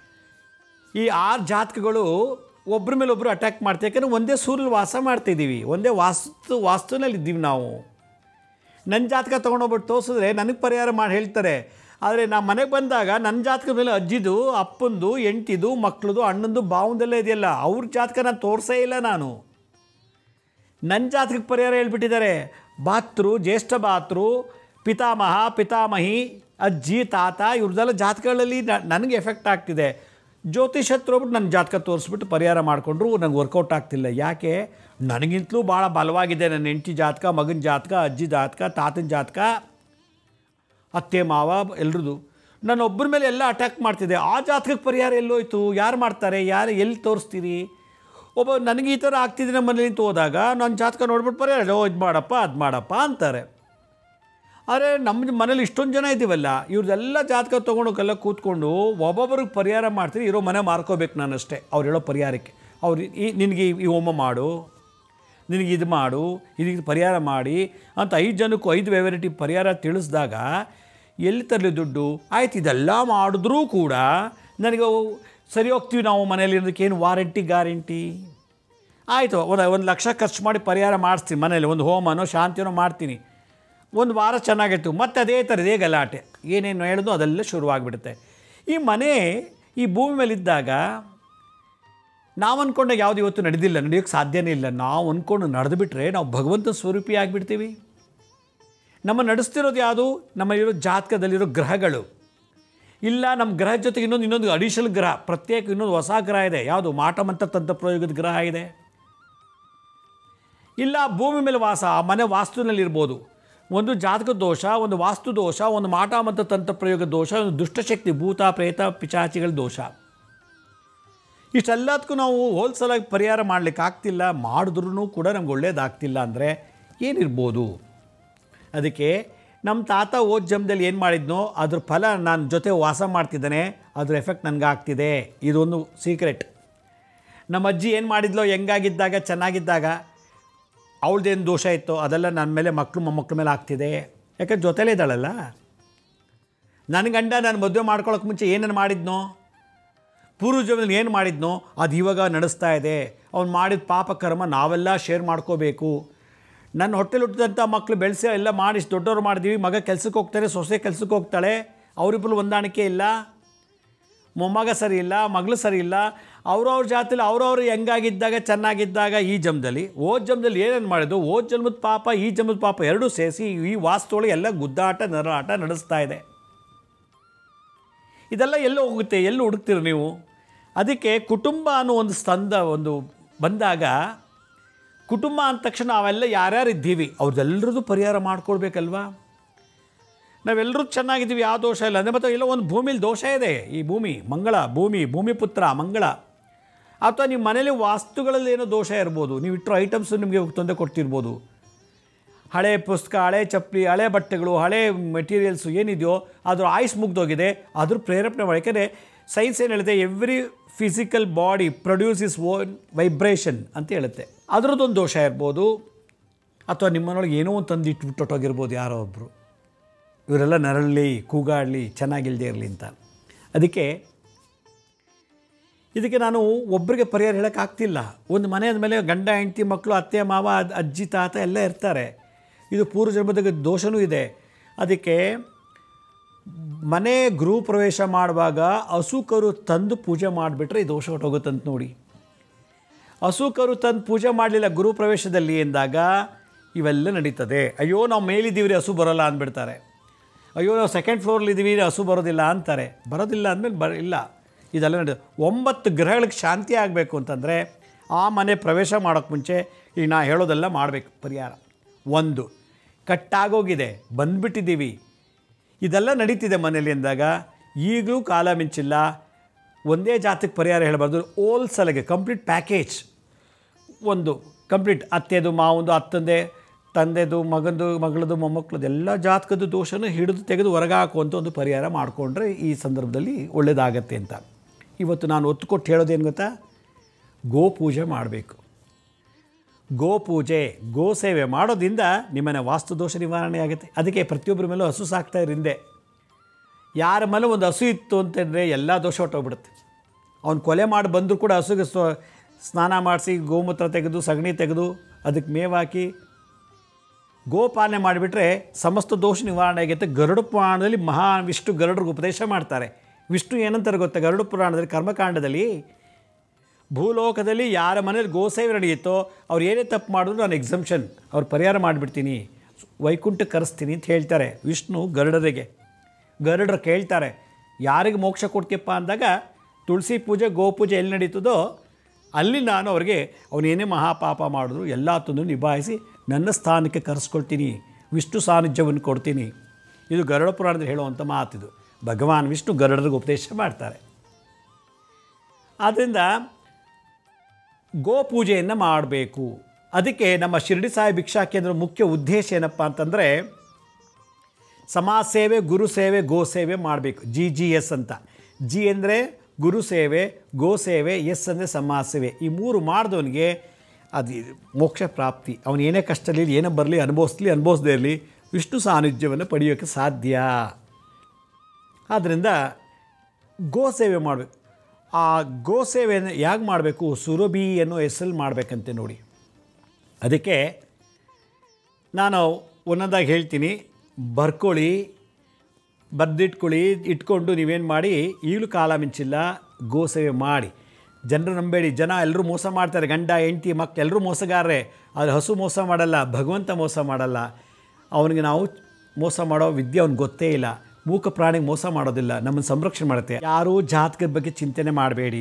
ಈ ಆರು ಜಾತಕಗಳು ಒಬ್ಬರ ಮೇಲೆ ಒಬ್ಬರು ಅಟ್ಯಾಕ್ ಮಾಡ್ತೀವಿ ಯಾಕಂದರೆ ಒಂದೇ ಸೂರಲ್ಲಿ ವಾಸ ಮಾಡ್ತಿದ್ದೀವಿ ಒಂದೇ ವಾಸ್ತು ವಾಸ್ತುನಲ್ಲಿ ಇದ್ದೀವಿ ನಾವು ನನ್ನ ಜಾತಕ ತೊಗೊಂಡೋಗ್ಬಿಟ್ಟು ತೋರಿಸಿದ್ರೆ ನನಗೆ ಪರಿಹಾರ ಮಾಡಿ ಹೇಳ್ತಾರೆ ಆದರೆ ನಾ ಮನೆಗೆ ಬಂದಾಗ ನನ್ನ ಜಾತಕದ ಮೇಲೆ ಅಜ್ಜಿದು ಅಪ್ಪಂದು ಎಂಟಿದು ಮಕ್ಕಳದು ಅಣ್ಣಂದು ಬಾವಂದೆಲ್ಲ ಇದೆಯಲ್ಲ ಅವ್ರ ಜಾತಕ ನಾನು ತೋರಿಸೇ ಇಲ್ಲ ನಾನು ನನ್ನ ಜಾತಕಕ್ಕೆ ಪರಿಹಾರ ಹೇಳ್ಬಿಟ್ಟಿದ್ದಾರೆ ಬಾತೃ ಜ್ಯೇಷ್ಠ ಬಾತೃ ಪಿತಾಮಹ ಪಿತಾಮಹಿ ಅಜ್ಜಿ ತಾತ ಇವ್ರದ್ದೆಲ್ಲ ಜಾತಕಗಳಲ್ಲಿ ನ- ನನಗೆ ಎಫೆಕ್ಟ್ ಆಗ್ತಿದೆ ಜ್ಯೋತಿಷ್ ಹತ್ರ ಹೋಗ್ಬಿಟ್ಟು ನನ್ನ ಜಾತಕ ತೋರಿಸ್ಬಿಟ್ಟು ಪರಿಹಾರ ಮಾಡಿಕೊಂಡ್ರು ನಂಗೆ ವರ್ಕೌಟ್ ಆಗ್ತಿಲ್ಲ ಯಾಕೆ ನನಗಿಂತಲೂ ಭಾಳ ಬಲವಾಗಿದೆ ನನ್ನ ಹೆಂಡತಿ ಜಾತಕ ಮಗನ ಜಾತಕ ಅಜ್ಜಿ ಜಾತಕ ತಾತನ ಜಾತಕ ಅತ್ತೆ ಮಾವ ಎಲ್ರದ್ದು ನಾನು ಒಬ್ಬರ ಮೇಲೆ ಎಲ್ಲ ಅಟ್ಯಾಕ್ ಮಾಡ್ತಿದ್ದೆ ಆ ಜಾತಕಕ್ಕೆ ಪರಿಹಾರ ಎಲ್ಲೋಯ್ತು ಯಾರು ಮಾಡ್ತಾರೆ ಯಾರು ಎಲ್ಲಿ ತೋರಿಸ್ತೀರಿ ಒಬ್ಬ ನನಗೆ ಈ ಥರ ಆಗ್ತಿದೆ ನಮ್ಮ ಮನೇಲಿ ಅಂತ ಹೋದಾಗ ನನ್ನ ಜಾತಕ ನೋಡ್ಬಿಟ್ಟು ಪರಿಹಾರ ಓ ಇದು ಮಾಡಪ್ಪ ಅದು ಮಾಡಪ್ಪ ಅಂತಾರೆ ಆದರೆ ನಮ್ಮ ಮನೇಲಿ ಇಷ್ಟೊಂದು ಜನ ಇದ್ದೀವಲ್ಲ ಇವ್ರದ್ದೆಲ್ಲ ಜಾತಕ ತೊಗೊಂಡೋಗೆಲ್ಲ ಕೂತ್ಕೊಂಡು ಒಬ್ಬೊಬ್ರಿಗೆ ಪರಿಹಾರ ಮಾಡ್ತೀರಿ ಇರೋ ಮನೆ ಮಾರ್ಕೋಬೇಕು ನಾನು ಅಷ್ಟೇ ಅವ್ರು ಹೇಳೋ ಪರಿಹಾರಕ್ಕೆ ಅವ್ರು ಈ ನಿನಗೆ ಈ ಹೋಮ ಮಾಡು ನಿನಗೆ ಇದು ಮಾಡು ಇದಕ್ಕೆ ಪರಿಹಾರ ಮಾಡಿ ಅಂತ ಐದು ಜನಕ್ಕೂ ಐದು ವೆರೈಟಿ ಪರಿಹಾರ ತಿಳಿಸಿದಾಗ ಎಲ್ಲಿ ತರಲಿ ದುಡ್ಡು ಆಯ್ತು ಇದೆಲ್ಲ ಮಾಡಿದ್ರೂ ಕೂಡ ನನಗೆ ಅವು ಸರಿ ಹೋಗ್ತೀವಿ ನಾವು ಮನೇಲಿ ಇರೋದಕ್ಕೆ ಏನು ವಾರಂಟಿ ಗ್ಯಾರಂಟಿ ಆಯಿತು ಒಂದು ಒಂದು ಲಕ್ಷ ಖರ್ಚು ಮಾಡಿ ಪರಿಹಾರ ಮಾಡಿಸ್ತೀನಿ ಮನೇಲಿ ಒಂದು ಹೋಮನೋ ಶಾಂತಿನೋ ಮಾಡ್ತೀನಿ ಒಂದು ವಾರ ಚೆನ್ನಾಗಿತ್ತು ಮತ್ತೆ ಅದೇ ಥರ ಇದೇ ಗಲಾಟೆ ಏನೇನು ಹೇಳೋದು ಅದೆಲ್ಲ ಶುರುವಾಗ್ಬಿಡುತ್ತೆ ಈ ಮನೆ ಈ ಭೂಮಿ ಮೇಲಿದ್ದಾಗ ನಾವು ಅಂದ್ಕೊಂಡಾಗ ಯಾವುದು ಇವತ್ತು ನಡೆದಿಲ್ಲ ನಡೆಯೋಕ್ಕೆ ಸಾಧ್ಯನೇ ಇಲ್ಲ ನಾವು ಅಂದ್ಕೊಂಡು ನಡೆದು ಬಿಟ್ಟರೆ ನಾವು ಭಗವಂತ ಸ್ವರೂಪಿ ಆಗಿಬಿಡ್ತೀವಿ ನಮ್ಮ ನಡೆಸ್ತಿರೋದು ಯಾವುದು ನಮ್ಮಲ್ಲಿರೋ ಜಾತಕದಲ್ಲಿರೋ ಗ್ರಹಗಳು ಇಲ್ಲ ನಮ್ಮ ಗ್ರಹದ ಜೊತೆಗೆ ಇನ್ನೊಂದು ಇನ್ನೊಂದು ಅಡಿಷನಲ್ ಗ್ರಹ ಪ್ರತ್ಯೇಕ ಇನ್ನೊಂದು ಹೊಸ ಗ್ರಹ ಇದೆ ಯಾವುದು ಮಾಟಮಂತ ತಂತ್ರ ಪ್ರಯೋಗದ ಗ್ರಹ ಇದೆ ಇಲ್ಲ ಭೂಮಿ ಮೇಲೆ ವಾಸ ಆ ಮನೆ ವಾಸ್ತುನಲ್ಲಿರ್ಬೋದು ಒಂದು ಜಾತಕ ದೋಷ ಒಂದು ವಾಸ್ತು ದೋಷ ಒಂದು ಮಾಟ ಮತ್ತು ತಂತ್ರ ಪ್ರಯೋಗ ದೋಷ ಒಂದು ದುಷ್ಟಶಕ್ತಿ ಭೂತ ಪ್ರೇತ ಪಿಚಾಚಿಗಳ ದೋಷ ಇಷ್ಟೆಲ್ಲದಕ್ಕೂ ನಾವು ಹೋಲ್ಸಲಾಗಿ ಪರಿಹಾರ ಮಾಡಲಿಕ್ಕೆ ಆಗ್ತಿಲ್ಲ ಮಾಡಿದ್ರೂ ಕೂಡ ನಮ್ಗೆ ಒಳ್ಳೇದಾಗ್ತಿಲ್ಲ ಅಂದರೆ ಏನಿರ್ಬೋದು ಅದಕ್ಕೆ ನಮ್ಮ ತಾತ ಓದ್ ಜನ್ಮದಲ್ಲಿ ಏನು ಮಾಡಿದ್ನೋ ಅದ್ರ ಫಲ ನಾನು ಜೊತೆ ವಾಸ ಮಾಡ್ತಿದ್ದಾನೆ ಅದ್ರ ಎಫೆಕ್ಟ್ ನನಗೆ ಆಗ್ತಿದೆ ಇದೊಂದು ಸೀಕ್ರೆಟ್ ನಮ್ಮ ಅಜ್ಜಿ ಏನು ಮಾಡಿದ್ಲೋ ಹೆಂಗಾಗಿದ್ದಾಗ ಚೆನ್ನಾಗಿದ್ದಾಗ ಅವಳದೇನು ದೋಷ ಇತ್ತೋ ಅದೆಲ್ಲ ನನ್ನ ಮೇಲೆ ಮಕ್ಕಳು ಮೊಮ್ಮಕ್ಳ ಮೇಲೆ ಆಗ್ತಿದೆ ಯಾಕಂದ್ರೆ ಜೊತೆಲೇ ಇದ್ದಾಳಲ್ಲ ನನ್ನ ಗಂಡ ನಾನು ಮದುವೆ ಮಾಡ್ಕೊಳ್ಳೋಕೆ ಮುಂಚೆ ಏನನ್ನು ಮಾಡಿದ್ನೋ ಪೂರ್ವ ಜೀವನದಲ್ಲಿ ಏನು ಮಾಡಿದ್ನೋ ಅದು ಇವಾಗ ನಡೆಸ್ತಾ ಇದೆ ಅವ್ನು ಮಾಡಿದ ಪಾಪ ಕರ್ಮ ನಾವೆಲ್ಲ ಶೇರ್ ಮಾಡ್ಕೋಬೇಕು ನನ್ನ ಹೊಟ್ಟೆಲಿ ಹುಟ್ಟಿದಂಥ ಮಕ್ಕಳು ಬೆಳೆಸಿ ಎಲ್ಲ ಮಾಡಿ ಇಷ್ಟು ದೊಡ್ಡವ್ರು ಮಾಡಿದ್ದೀವಿ ಮಗ ಕೆಲ್ಸಕ್ಕೆ ಹೋಗ್ತಾರೆ ಸೊಸೆ ಕೆಲ್ಸಕ್ಕೆ ಹೋಗ್ತಾಳೆ ಅವರಿಬ್ಬರು ಹೊಂದಾಣಿಕೆ ಇಲ್ಲ ಮೊಮ್ಮಗ ಸರಿ ಇಲ್ಲ ಮಗಳು ಸರಿ ಇಲ್ಲ ಅವ್ರವ್ರ ಜಾತಿಲಿ ಅವ್ರವ್ರು ಹೆಂಗಾಗಿದ್ದಾಗ ಚೆನ್ನಾಗಿದ್ದಾಗ ಈ ಜನ್ಮದಲ್ಲಿ ಓದ್ ಜನ್ಮದಲ್ಲಿ ಏನೇನು ಮಾಡಿದ್ದು ಓದ್ ಜನ್ಮದ ಪಾಪ ಈ ಜನ್ಮದ ಪಾಪ ಎರಡೂ ಸೇರಿಸಿ ಈ ವಾಸ್ತುಗಳು ಎಲ್ಲ ಗುದ್ದಾಟ ನರಾಟ ನಡೆಸ್ತಾ ಇದೆ ಇದೆಲ್ಲ ಎಲ್ಲೋ ಹೋಗುತ್ತೆ ಎಲ್ಲಿ ಹುಡುಕ್ತೀರ ನೀವು ಅದಕ್ಕೆ ಕುಟುಂಬ ಅನ್ನೋ ಒಂದು ಸ್ತಂದ ಒಂದು ಬಂದಾಗ ಕುಟುಂಬ ಅಂದ ತಕ್ಷಣ ನಾವೆಲ್ಲ ಯಾರ್ಯಾರು ಇದ್ದೀವಿ ಅವ್ರದ್ದೆಲ್ಲರದ್ದು ಪರಿಹಾರ ಮಾಡ್ಕೊಳ್ಬೇಕಲ್ವಾ ನಾವೆಲ್ಲರೂ ಚೆನ್ನಾಗಿದ್ದೀವಿ ಯಾವ ದೋಷ ಇಲ್ಲ ಅಂದರೆ ಮತ್ತೆ ಇಲ್ಲ ಒಂದು ಭೂಮಿಲಿ ದೋಷ ಇದೆ ಈ ಭೂಮಿ ಮಂಗಳ ಭೂಮಿ ಭೂಮಿಪುತ್ರ ಮಂಗಳ ಅಥವಾ ನಿಮ್ಮ ಮನೇಲಿ ವಾಸ್ತುಗಳಲ್ಲಿ ಏನೋ ದೋಷ ಇರ್ಬೋದು ನೀವು ಇಟ್ಟರು ಐಟಮ್ಸ್ ನಿಮಗೆ ತೊಂದರೆ ಕೊಡ್ತಿರ್ಬೋದು ಹಳೆ ಪುಸ್ತಕ ಹಳೆ ಚಪ್ಪಲಿ ಹಳೆ ಬಟ್ಟೆಗಳು ಹಳೆ ಮೆಟೀರಿಯಲ್ಸು ಏನಿದೆಯೋ ಅದ್ರ ಆಯುಸ್ ಮುಗ್ದೋಗಿದೆ ಅದ್ರ ಪ್ರೇರೇಪಣೆ ಮಾಡಿ ಯಾಕೆಂದರೆ ಸೈನ್ಸ್ ಏನು ಹೇಳುತ್ತೆ every physical body produces own vibration ಅಂತ ಹೇಳುತ್ತೆ ಅದರದ್ದೊಂದು ದೋಷ ಇರ್ಬೋದು ಅಥವಾ ನಿಮ್ಮನೊಳಗೆ ಏನೋ ಒಂದು ತಂದು ಇಟ್ಬಿಟ್ಟೊಟ್ಟೋಗಿರ್ಬೋದು ಯಾರೋ ಒಬ್ಬರು ಇವರೆಲ್ಲ ನರಳಲಿ ಕೂಗಾಡಲಿ ಚೆನ್ನಾಗಿಲ್ಲದೆ ಇರಲಿ ಅಂತ ಅದಕ್ಕೆ ಇದಕ್ಕೆ ನಾನು ಒಬ್ಬರಿಗೆ ಪರಿಹಾರ ಹೇಳೋಕ್ಕಾಗ್ತಿಲ್ಲ ಒಂದು ಮನೆ ಆದಮೇಲೆ ಗಂಡ ಹೆಂಡತಿ ಮಕ್ಕಳು ಅತ್ತೆ ಮಾವ ಅದ್- ಅಜ್ಜಿ ತಾತ ಎಲ್ಲ ಇರ್ತಾರೆ ಇದು ಪೂರ್ವ ಜನ್ಮದ ದೋಷನೂ ಇದೆ ಅದಕ್ಕೆ ಮನೆ ಗೃಹ ಪ್ರವೇಶ ಮಾಡುವಾಗ ಹಸುಕರು ತಂದು ಪೂಜೆ ಮಾಡಿಬಿಟ್ರೆ ಈ ದೋಷ ಹೊಟ್ಟೋಗುತ್ತಂತ ನೋಡಿ ಹಸುಕರು ತಂದು ಪೂಜೆ ಮಾಡಲಿಲ್ಲ ಗುರು ಪ್ರವೇಶದಲ್ಲಿ ಎಂದಾಗ ಇವೆಲ್ಲ ನಡೀತದೆ ಅಯ್ಯೋ ನಾವು ಮೇಲಿದ್ದೀವಿ ಹಸು ಬರೋಲ್ಲ ಅಂದ್ಬಿಡ್ತಾರೆ ಅಯ್ಯೋ ನಾವು ಸೆಕೆಂಡ್ ಫ್ಲೋರ್ಲಿದ್ದೀವಿ ಹಸು ಬರೋದಿಲ್ಲ ಅಂತಾರೆ ಬರೋದಿಲ್ಲ ಅಂದಮೇಲೆ ಬರ ಇಲ್ಲ ಇದೆಲ್ಲ ನಡೆ ಒಂಬತ್ತು ಗ್ರಹಗಳಿಗೆ ಶಾಂತಿ ಆಗಬೇಕು ಅಂತಂದರೆ ಆ ಮನೆ ಪ್ರವೇಶ ಮಾಡೋಕ್ಕೆ ಮುಂಚೆ ಈಗ ನಾ ಹೇಳೋದೆಲ್ಲ ಮಾಡಬೇಕು ಪರಿಹಾರ ಒಂದು ಕಟ್ಟಾಗೋಗಿದೆ ಬಂದ್ಬಿಟ್ಟಿದ್ದೀವಿ ಇದೆಲ್ಲ ನಡೀತಿದೆ ಮನೇಲಿ ಅಂದಾಗ ಈಗಲೂ ಕಾಲ ಮಿಂಚಿಲ್ಲ ಒಂದೇ ಜಾತಕ್ಕೆ ಪರಿಹಾರ ಹೇಳಬಾರ್ದು ಓಲ್ ಸಲಗೆ ಕಂಪ್ಲೀಟ್ ಪ್ಯಾಕೇಜ್ ಒಂದು ಕಂಪ್ಲೀಟ್ ಅತ್ತೆದು ಮಾವಂದು ಅತ್ತಂದೆ ತಂದೆದು ಮಗಂದು ಮಗಳದು ಮೊಮ್ಮಕ್ಕಳದು ಎಲ್ಲ ಜಾತಕದ ದೋಷನೂ ಹಿಡಿದು ತೆಗೆದು ಹೊರಗೆ ಹಾಕುವಂಥ ಒಂದು ಪರಿಹಾರ ಮಾಡಿಕೊಂಡ್ರೆ ಈ ಸಂದರ್ಭದಲ್ಲಿ ಒಳ್ಳೆಯದಾಗತ್ತೆ ಅಂತ ಇವತ್ತು ನಾನು ಒತ್ತು ಕೊಟ್ಟು ಹೇಳೋದೇನು ಗೊತ್ತಾ ಗೋ ಪೂಜೆ ಮಾಡಬೇಕು ಗೋ ಪೂಜೆ ಗೋ ಸೇವೆ ಮಾಡೋದ್ರಿಂದ ನಿಮ್ಮನೆ ವಾಸ್ತು ದೋಷ ನಿವಾರಣೆ ಆಗುತ್ತೆ ಅದಕ್ಕೆ ಪ್ರತಿಯೊಬ್ಬರ ಮೇಲೂ ಹಸು ಸಾಕ್ತಾ ಇರು ಹಿಂದೆ ಯಾರ ಮೇಲೆ ಒಂದು ಹಸು ಇತ್ತು ಅಂತಂದರೆ ಎಲ್ಲ ದೋಷ ಹೊಟ್ಟೋಗ್ಬಿಡುತ್ತೆ ಅವ್ನು ಕೊಲೆ ಮಾಡಿ ಬಂದರೂ ಕೂಡ ಹಸುಗೆ ಸ್ವ ಸ್ನಾನ ಮಾಡಿಸಿ ಗೋಮೂತ್ರ ತೆಗೆದು ಸಗಣಿ ತೆಗೆದು ಅದಕ್ಕೆ ಮೇವು ಹಾಕಿ ಗೋಪಾಲನೆ ಮಾಡಿಬಿಟ್ರೆ ಸಮಸ್ತ ದೋಷ ನಿವಾರಣೆ ಆಗುತ್ತೆ ಗರುಡ ಪುರಾಣದಲ್ಲಿ ಮಹಾ ವಿಷ್ಣು ಗರುಡರಿಗೆ ಉಪದೇಶ ಮಾಡ್ತಾರೆ ವಿಷ್ಣು ಏನಂತಾರೆ ಗೊತ್ತಾ ಗರುಡ ಪುರಾಣದಲ್ಲಿ ಕರ್ಮಕಾಂಡದಲ್ಲಿ ಭೂಲೋಕದಲ್ಲಿ ಯಾರ ಮನೇಲಿ ಗೋಸೇವೆ ನಡೆಯುತ್ತೋ ಅವ್ರು ಏನೇ ತಪ್ಪು ಮಾಡಿದ್ರು ನಾನು ಎಕ್ಸಮ್ಷನ್ ಅವ್ರು ಪರಿಹಾರ ಮಾಡಿಬಿಡ್ತೀನಿ ವೈಕುಂಠಕ್ಕೆ ಕರೆಸ್ತೀನಿ ಅಂತ ಹೇಳ್ತಾರೆ ವಿಷ್ಣು ಗರುಡರಿಗೆ ಗರುಡರು ಕೇಳ್ತಾರೆ ಯಾರಿಗೆ ಮೋಕ್ಷ ಕೊಡ್ತೀಯಪ್ಪ ಅಂದಾಗ ತುಳಸಿ ಪೂಜೆ ಗೋಪೂಜೆ ಎಲ್ಲಿ ನಡೀತದೋ ಅಲ್ಲಿ ನಾನು ಅವ್ರಿಗೆ ಅವನೇನೇ ಮಹಾಪಾಪ ಮಾಡಿದ್ರು ಎಲ್ಲ ತೊಂದರೆ ನಿಭಾಯಿಸಿ ನನ್ನ ಸ್ಥಾನಕ್ಕೆ ಕರೆಸ್ಕೊಳ್ತೀನಿ ವಿಷ್ಣು ಸಾನ್ನಿಧ್ಯವನ್ನು ಕೊಡ್ತೀನಿ ಇದು ಗರುಡ ಪುರಾಣದಲ್ಲಿ ಹೇಳುವಂಥ ಮಾತಿದು ಭಗವಾನ್ ವಿಷ್ಣು ಗರುಡರಿಗೆ ಉಪದೇಶ ಮಾಡ್ತಾರೆ ಆದ್ದರಿಂದ ಗೋಪೂಜೆಯನ್ನು ಮಾಡಬೇಕು ಅದಕ್ಕೆ ನಮ್ಮ ಶಿರಡಿ ಸಾಯಿ ಭಿಕ್ಷಾ ಕೇಂದ್ರ ಮುಖ್ಯ ಉದ್ದೇಶ ಏನಪ್ಪ ಅಂತಂದರೆ ಸಮಾಜ ಸೇವೆ ಗುರು ಸೇವೆ ಗೋ ಸೇವೆ ಮಾಡಬೇಕು ಜಿ ಜಿ ಎಸ್ ಅಂತ ಜಿ ಅಂದರೆ ಗುರು ಸೇವೆ ಗೋ ಸೇವೆ ಎಸ್ ಅಂದರೆ ಸಮಾಜ ಸೇವೆ ಈ ಮೂರು ಮಾಡಿದವನಿಗೆ ಅದು ಮೋಕ್ಷ ಪ್ರಾಪ್ತಿ ಅವನು ಏನೇ ಕಷ್ಟದಲ್ಲಿ ಏನೇ ಬರಲಿ ಅನುಭವಿಸ್ಲಿ ಅನುಭವಿಸದೇ ಇರಲಿ ವಿಷ್ಣು ಸಾನ್ನಿಧ್ಯವನ್ನು ಪಡೆಯೋಕ್ಕೆ ಸಾಧ್ಯ ಆದ್ದರಿಂದ ಗೋ ಸೇವೆ ಮಾಡಬೇಕು ಆ ಗೋ ಸೇವೆಯನ್ನು ಯಾಕೆ ಮಾಡಬೇಕು ಸುರಭಿ ಅನ್ನೋ ಹೆಸರಲ್ಲಿ ಮಾಡಬೇಕಂತೆ ನೋಡಿ ಅದಕ್ಕೆ ನಾನು ಒಂದೊಂದಾಗಿ ಹೇಳ್ತೀನಿ ಬರ್ಕೊಳ್ಳಿ ಬರೆದಿಟ್ಕೊಳ್ಳಿ ಇಟ್ಕೊಂಡು ನೀವೇನು ಮಾಡಿ ಈಗಲೂ ಕಾಲ ಮಿಂಚಿಲ್ಲ ಗೋ ಸೇವೆ ಮಾಡಿ ಜನರು ನಂಬೇಡಿ ಜನ ಎಲ್ಲರೂ ಮೋಸ ಮಾಡ್ತಾರೆ ಗಂಡ ಹೆಂಡತಿ ಮಕ್ಕಳು ಎಲ್ಲರೂ ಮೋಸಗಾರರೇ ಆದರೆ ಹಸು ಮೋಸ ಮಾಡಲ್ಲ ಭಗವಂತ ಮೋಸ ಮಾಡಲ್ಲ ಅವನಿಗೆ ನಾವು ಮೋಸ ಮಾಡೋ ವಿದ್ಯೆ ಅವ್ನಿಗೆ ಗೊತ್ತೇ ಇಲ್ಲ ಮೂಕ ಪ್ರಾಣಿಗೆ ಮೋಸ ಮಾಡೋದಿಲ್ಲ ನಮ್ಮನ್ನು ಸಂರಕ್ಷಣೆ ಮಾಡುತ್ತೆ ಯಾರೂ ಜಾತಕದ ಬಗ್ಗೆ ಚಿಂತನೆ ಮಾಡಬೇಡಿ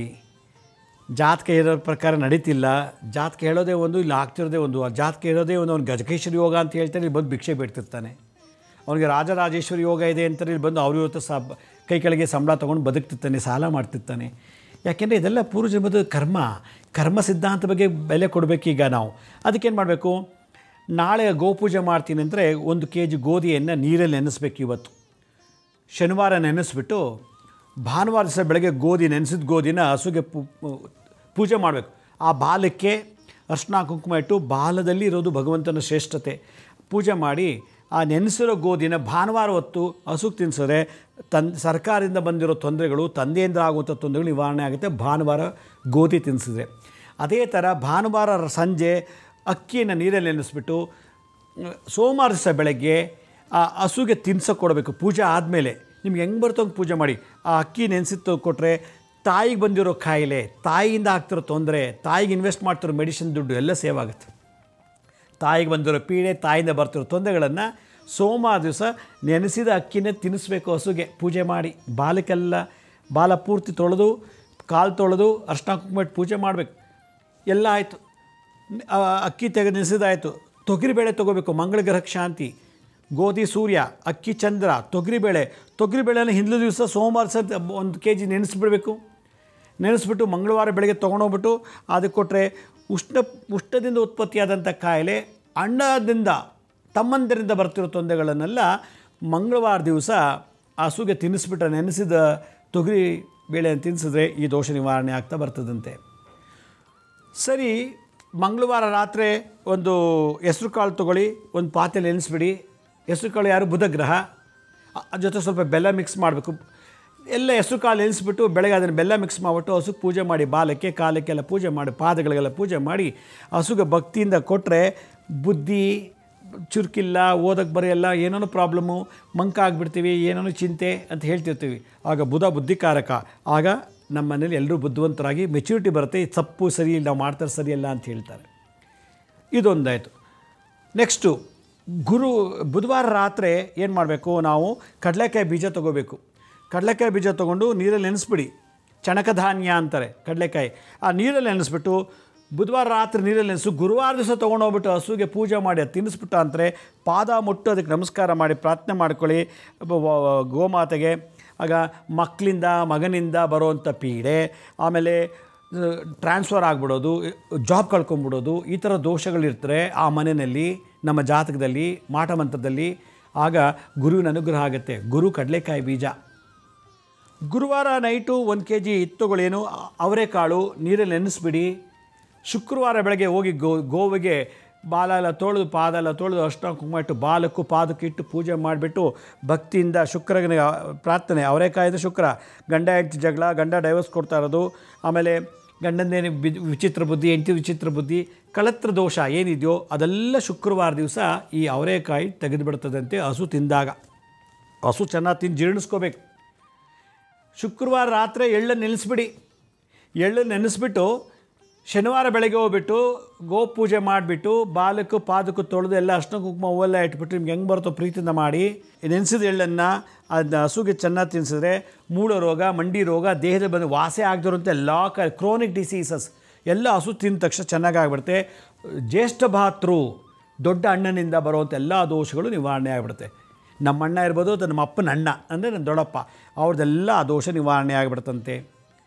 ಜಾತಕ ಇರೋ ಪ್ರಕಾರ ನಡೀತಿಲ್ಲ ಜಾತಕ ಹೇಳೋದೇ ಒಂದು ಇಲ್ಲಿ ಆಗ್ತಿರೋದೇ ಒಂದು ಆ ಜಾತಕ ಇರೋದೇ ಒಂದು ಅವ್ನು ಗಜಕೇಶ್ವರಿ ಯೋಗ ಅಂತ ಹೇಳ್ತಾನೆ ಇಲ್ಲಿ ಬಂದು ಭಿಕ್ಷೆ ಬಿಡ್ತಿರ್ತಾನೆ ಅವನಿಗೆ ರಾಜರಾಜೇಶ್ವರಿ ಯೋಗ ಇದೆ ಅಂತಾರೆ ಇಲ್ಲಿ ಬಂದು ಅವ್ರ ಇವತ್ತು ಸ ಕೈ ಕೆಳಗೆ ಸಂಬಳ ತೊಗೊಂಡು ಬದುಕ್ತಿರ್ತಾನೆ ಸಾಲ ಮಾಡ್ತಿರ್ತಾನೆ ಯಾಕೆಂದರೆ ಇದೆಲ್ಲ ಪೂರ್ವಜನ್ಮದ ಕರ್ಮ ಕರ್ಮ ಸಿದ್ಧಾಂತ ಬಗ್ಗೆ ಬೆಲೆ ಕೊಡಬೇಕೀಗ ನಾವು ಅದಕ್ಕೇನು ಮಾಡಬೇಕು ನಾಳೆ ಗೋಪೂಜೆ ಮಾಡ್ತೀನಿ ಅಂದರೆ ಒಂದು ಕೆ ಜಿ ಗೋಧಿಯನ್ನು ನೀರಲ್ಲಿ ನೆನೆಸ್ಬೇಕು ಇವತ್ತು ಶನಿವಾರ ನೆನೆಸ್ಬಿಟ್ಟು ಭಾನುವಾರ ದಿವಸ ಬೆಳಗ್ಗೆ ಗೋಧಿ ನೆನೆಸಿದ ಗೋಧಿನ ಹಸುಗೆ ಪೂ- ಪೂ- ಪೂಜೆ ಮಾಡಬೇಕು ಆ ಬಾಲಕ್ಕೆ ಅರ್ಶಿನ ಕುಂಕುಮ ಇಟ್ಟು ಬಾಲದಲ್ಲಿ ಇರೋದು ಭಗವಂತನ ಶ್ರೇಷ್ಠತೆ ಪೂಜೆ ಮಾಡಿ ಆ ನೆನೆಸಿರೋ ಗೋಧಿನ ಭಾನುವಾರ ಹೊತ್ತು ಹಸುಗೆ ತಿನ್ಸಿದ್ರೆ ತನ್ ಸರ್ಕಾರದಿಂದ ಬಂದಿರೋ ತೊಂದರೆಗಳು ತಂದೆಯಿಂದ ಆಗುವಂಥ ತೊಂದರೆಗಳು ನಿವಾರಣೆ ಆಗುತ್ತೆ ಭಾನುವಾರ ಗೋಧಿ ತಿನ್ನಿಸಿದ್ರೆ ಅದೇ ಥರ ಭಾನುವಾರ ಸಂಜೆ ಅಕ್ಕಿಯನ್ನು ನೀರಲ್ಲಿ ನೆನೆಸ್ಬಿಟ್ಟು ಸೋಮವಾರ ದಿವಸ ಬೆಳಗ್ಗೆ ಆ ಹಸುಗೆ ತಿನ್ಸೋಕೆ ಕೊಡಬೇಕು ಪೂಜೆ ಆದಮೇಲೆ ನಿಮ್ಗೆ ಹೆಂಗೆ ಬರ್ತೋ ಹಂಗೆ ಪೂಜೆ ಮಾಡಿ ಆ ಅಕ್ಕಿ ನೆನೆಸಿತ್ತು ಕೊಟ್ಟರೆ ತಾಯಿಗೆ ಬಂದಿರೋ ಕಾಯಿಲೆ ತಾಯಿಯಿಂದ ಆಗ್ತಿರೋ ತೊಂದರೆ ತಾಯಿಗೆ ಇನ್ವೆಸ್ಟ್ ಮಾಡ್ತಿರೋ ಮೆಡಿಸಿನ್ ದುಡ್ಡು ಎಲ್ಲ ಸೇವ್ ಆಗುತ್ತೆ ತಾಯಿಗೆ ಬಂದಿರೋ ಪೀಡೆ ತಾಯಿಯಿಂದ ಬರ್ತಿರೋ ತೊಂದರೆಗಳನ್ನು ಸೋಮವಾರ ದಿವಸ ನೆನೆಸಿದ ಅಕ್ಕಿನೇ ತಿನ್ನಿಸ್ಬೇಕು ಹಸುಗೆ ಪೂಜೆ ಮಾಡಿ ಬಾಲಕ್ಕೆಲ್ಲ ಬಾಲ ಪೂರ್ತಿ ತೊಳೆದು ಕಾಲು ತೊಳೆದು ಅರ್ಶಿನ ಕುಂಕುಮ ಇಟ್ಟು ಪೂಜೆ ಮಾಡಬೇಕು ಎಲ್ಲ ಆಯಿತು ಆ ಅಕ್ಕಿ ತೆಗೆದು ನೆನೆಸಿದಾಯಿತು ತೊಗರಿಬೇಳೆ ತೊಗೋಬೇಕು ಮಂಗಳ ಗ್ರಹಕ್ಕೆ ಶಾಂತಿ ಗೋಧಿ ಸೂರ್ಯ ಅಕ್ಕಿ ಚಂದ್ರ ತೊಗರಿಬೇಳೆ ತೊಗರಿಬೇಳೆನ ಹಿಂದಿನ ದಿವಸ ಸೋಮವಾರ ಸ ಒಂದು ಕೆ ಜಿ ನೆನೆಸ್ಬಿಡ್ಬೇಕು ನೆನೆಸ್ಬಿಟ್ಟು ಮಂಗಳವಾರ ಬೆಳಗ್ಗೆ ತೊಗೊಂಡೋಗ್ಬಿಟ್ಟು ಅದಕ್ಕೆ ಕೊಟ್ಟರೆ ಉಷ್ಣ ಉಷ್ಣದಿಂದ ಉತ್ಪತ್ತಿಯಾದಂಥ ಕಾಯಿಲೆ ಅಣ್ಣದಿಂದ ತಮ್ಮಂದರಿಂದ ಬರ್ತಿರೋ ತೊಂದರೆಗಳನ್ನೆಲ್ಲ ಮಂಗಳವಾರ ದಿವಸ ಹಸುಗೆ ತಿನ್ನಿಸ್ಬಿಟ್ರೆ ನೆನೆಸಿದ ತೊಗರಿ ಬೇಳೆಯನ್ನು ತಿನ್ನಿಸಿದ್ರೆ ಈ ದೋಷ ನಿವಾರಣೆ ಆಗ್ತಾ ಬರ್ತದಂತೆ ಸರಿ ಮಂಗಳವಾರ ರಾತ್ರಿ ಒಂದು ಹೆಸ್ರು ಕಾಳು ತೊಗೊಳ್ಳಿ ಒಂದು ಪಾತ್ರೆಲಿ ನೆನೆಸ್ಬಿಡಿ ಹೆಸ್ರು ಕಾಳು ಯಾರು ಬುಧ ಗ್ರಹ ಅ- ಅದ್ರ ಜೊತೆ ಸ್ವಲ್ಪ ಬೆಲ್ಲ ಮಿಕ್ಸ್ ಮಾಡಬೇಕು ಎಲ್ಲ ಹೆಸ್ರು ಕಾಳು ನೆನೆಸ್ಬಿಟ್ಟು ಬೆಳಗ್ಗೆ ಅದನ್ನು ಬೆಲ್ಲ ಮಿಕ್ಸ್ ಮಾಡಿಬಿಟ್ಟು ಹಸುಗೆ ಪೂಜೆ ಮಾಡಿ ಬಾಲಕ್ಕೆ ಕಾಲಕ್ಕೆಲ್ಲ ಪೂಜೆ ಮಾಡಿ ಪಾದಗಳಿಗೆಲ್ಲ ಪೂಜೆ ಮಾಡಿ ಹಸುಗೆ ಭಕ್ತಿಯಿಂದ ಕೊಟ್ಟರೆ ಬುದ್ಧಿ ಚುರುಕಿಲ್ಲ ಓದಕ್ಕೆ ಬರೆಯಲ್ಲ ಏನೇನೋ ಪ್ರಾಬ್ಲಮ್ಮು ಮಂಕ ಆಗಿಬಿಡ್ತೀವಿ ಏನೇನೋ ಚಿಂತೆ ಅಂತ ಹೇಳ್ತಿರ್ತೀವಿ ಆಗ ಬುಧ ಬುದ್ಧಿಕಾರಕ ಆಗ ನಮ್ಮ ಮನೇಲಿ ಎಲ್ಲರೂ ಬುದ್ಧಿವಂತರಾಗಿ ಮೆಚ್ಯೂರಿಟಿ ಬರುತ್ತೆ ಇದು ತಪ್ಪು ಸರಿ ಇಲ್ಲ ನಾವು ಮಾಡ್ತಾರೆ ಸರಿಯಲ್ಲ ಅಂತ ಹೇಳ್ತಾರೆ ಇದೊಂದಾಯಿತು ನೆಕ್ಸ್ಟು ಗುರು ಬುಧವಾರ ರಾತ್ರಿ ಏನು ಮಾಡಬೇಕು ನಾವು ಕಡಲೆಕಾಯಿ ಬೀಜ ತೊಗೋಬೇಕು ಕಡಲೆಕಾಯಿ ಬೀಜ ತೊಗೊಂಡು ನೀರಲ್ಲಿ ನೆನೆಸ್ಬಿಡಿ ಚಣಕಧಾನ್ಯ ಅಂತಾರೆ ಕಡಲೆಕಾಯಿ ಆ ನೀರಲ್ಲಿ ನೆನೆಸ್ಬಿಟ್ಟು ಬುಧವಾರ ರಾತ್ರಿ ನೀರಲ್ಲಿ ನೆನೆಸು ಗುರುವಾರ ದಿವಸ ತೊಗೊಂಡೋಗ್ಬಿಟ್ಟು ಹಸುಗೆ ಪೂಜೆ ಮಾಡಿ ಅದು ತಿನ್ನಿಸ್ಬಿಟ್ಟು ಅಂದರೆ ಪಾದ ಮುಟ್ಟು ಅದಕ್ಕೆ ನಮಸ್ಕಾರ ಮಾಡಿ ಪ್ರಾರ್ಥನೆ ಮಾಡ್ಕೊಳ್ಳಿ ಬ- ವ- ಗೋಮಾತೆಗೆ ಆಗ ಮಕ್ಕಳಿಂದ ಮಗನಿಂದ ಬರುವಂಥ ಪೀಡೆ ಆಮೇಲೆ ಟ್ರಾನ್ಸ್ಫರ್ ಆಗಿಬಿಡೋದು ಜಾಬ್ ಕಳ್ಕೊಂಬಿಡೋದು ಈ ಥರ ದೋಷಗಳಿರ್ತಾರೆ ಆ ಮನೆಯಲ್ಲಿ ನಮ್ಮ ಜಾತಕದಲ್ಲಿ ಮಾಟಮಂತ್ರದಲ್ಲಿ ಆಗ ಗುರುವಿನ ಅನುಗ್ರಹ ಆಗುತ್ತೆ ಗುರು ಕಡಲೆಕಾಯಿ ಬೀಜ ಗುರುವಾರ ನೈಟು ಒಂದು ಕೆ ಜಿ ಇತ್ತುಗಳೇನು ಅವರೆಕಾಳು ನೀರಲ್ಲಿ ನೆನೆಸ್ಬಿಡಿ ಶುಕ್ರವಾರ ಬೆಳಗ್ಗೆ ಹೋಗಿ ಗೋ ಗೋವಿಗೆ ಬಾಲ ಎಲ್ಲ ತೊಳೆದು ಪಾದ ಎಲ್ಲ ತೊಳೆದು ಅಷ್ಟ ಕುಂಕುಮ ಇಟ್ಟು ಬಾಲಕ್ಕೂ ಪಾದಕ್ಕೆ ಇಟ್ಟು ಪೂಜೆ ಮಾಡಿಬಿಟ್ಟು ಭಕ್ತಿಯಿಂದ ಶುಕ್ರನಿಗೆ ಪ್ರಾರ್ಥನೆ ಅವರೆಕಾಯ್ದು ಶುಕ್ರ ಗಂಡ ಹೆಂಡತಿ ಜಗಳ ಗಂಡ ಡೈವರ್ಸ್ ಕೊಡ್ತಾ ಇರೋದು ಆಮೇಲೆ ಗಂಡಂದೇನು ಬಿ ವಿಚಿತ್ರ ಬುದ್ಧಿ ಹೆಂಡತಿ ವಿಚಿತ್ರ ಬುದ್ಧಿ ಕಳತ್ರ ದೋಷ ಏನಿದೆಯೋ ಅದೆಲ್ಲ ಶುಕ್ರವಾರ ದಿವಸ ಈ ಅವರೆಕಾಯಿ ತೆಗೆದುಬಿಡ್ತದಂತೆ ಹಸು ತಿಂದಾಗ ಹಸು ಚೆನ್ನಾಗಿ ತಿಂದು ಜೀರ್ಣಿಸ್ಕೋಬೇಕು ಶುಕ್ರವಾರ ರಾತ್ರಿ ಎಳ್ಳನ್ನು ನೆನೆಸ್ಬಿಡಿ ಎಳ್ಳನ್ನು ನೆನೆಸ್ಬಿಟ್ಟು ಶನಿವಾರ ಬೆಳಗ್ಗೆ ಹೋಗ್ಬಿಟ್ಟು ಗೋ ಪೂಜೆ ಮಾಡಿಬಿಟ್ಟು ಬಾಲಕ್ಕೂ ಪಾದಕ್ಕೂ ತೊಳೆದು ಎಲ್ಲ ಅರ್ಶಿನ ಕುಂಕುಮ ಹೂವೆಲ್ಲ ಇಟ್ಬಿಟ್ಟು ನಿಮ್ಗೆ ಹೆಂಗೆ ಬರುತ್ತೋ ಪ್ರೀತಿಯಿಂದ ಮಾಡಿ ನೆನೆಸಿದ ಎಳ್ಳನ್ನು ಅದನ್ನ ಹಸುಗೆ ಚೆನ್ನಾಗಿ ತಿನ್ಸಿದ್ರೆ ಮೂಳ ರೋಗ ಮಂಡಿ ರೋಗ ದೇಹದ ಬಂದು ವಾಸೆ ಆಗದಿರುವಂಥ ಎಲ್ಲ ಕ ಕ್ರೋನಿಕ್ ಡಿಸೀಸಸ್ ಎಲ್ಲ ಹಸು ತಿಂದ ತಕ್ಷಣ ಚೆನ್ನಾಗಾಗ್ಬಿಡುತ್ತೆ ಜ್ಯೇಷ್ಠ ಭಾತೃ ದೊಡ್ಡ ಅಣ್ಣನಿಂದ ಬರುವಂಥ ಎಲ್ಲ ದೋಷಗಳು ನಿವಾರಣೆ ಆಗಿಬಿಡುತ್ತೆ ನಮ್ಮ ಅಣ್ಣ ಇರ್ಬೋದು ಅಥವಾ ನಮ್ಮ ಅಪ್ಪನ ಅಣ್ಣ ಅಂದರೆ ನನ್ನ ದೊಡ್ಡಪ್ಪ ಅವ್ರದ್ದೆಲ್ಲ ಆ ದೋಷ ನಿವಾರಣೆ ಆಗಿಬಿಡುತ್ತಂತೆ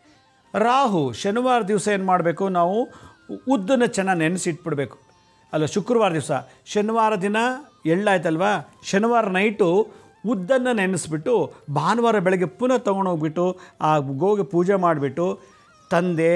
ರಾಹು ಶನಿವಾರ ದಿವಸ ಏನು ಮಾಡಬೇಕು ನಾವು ಉದ್ದನ್ನು ಚೆನ್ನಾಗಿ ನೆನೆಸಿಟ್ಬಿಡ್ಬೇಕು ಅಲ್ಲ ಶುಕ್ರವಾರ ದಿವಸ ಶನಿವಾರ ದಿನ ಎಳ್ಳಾಯ್ತಲ್ವಾ ಶನಿವಾರ ನೈಟು ಉದ್ದನ್ನು ನೆನೆಸ್ಬಿಟ್ಟು ಭಾನುವಾರ ಬೆಳಗ್ಗೆ ಪುನಃ ತೊಗೊಂಡೋಗ್ಬಿಟ್ಟು ಆ ಗೋಗೆ ಪೂಜೆ ಮಾಡಿಬಿಟ್ಟು ತಂದೆ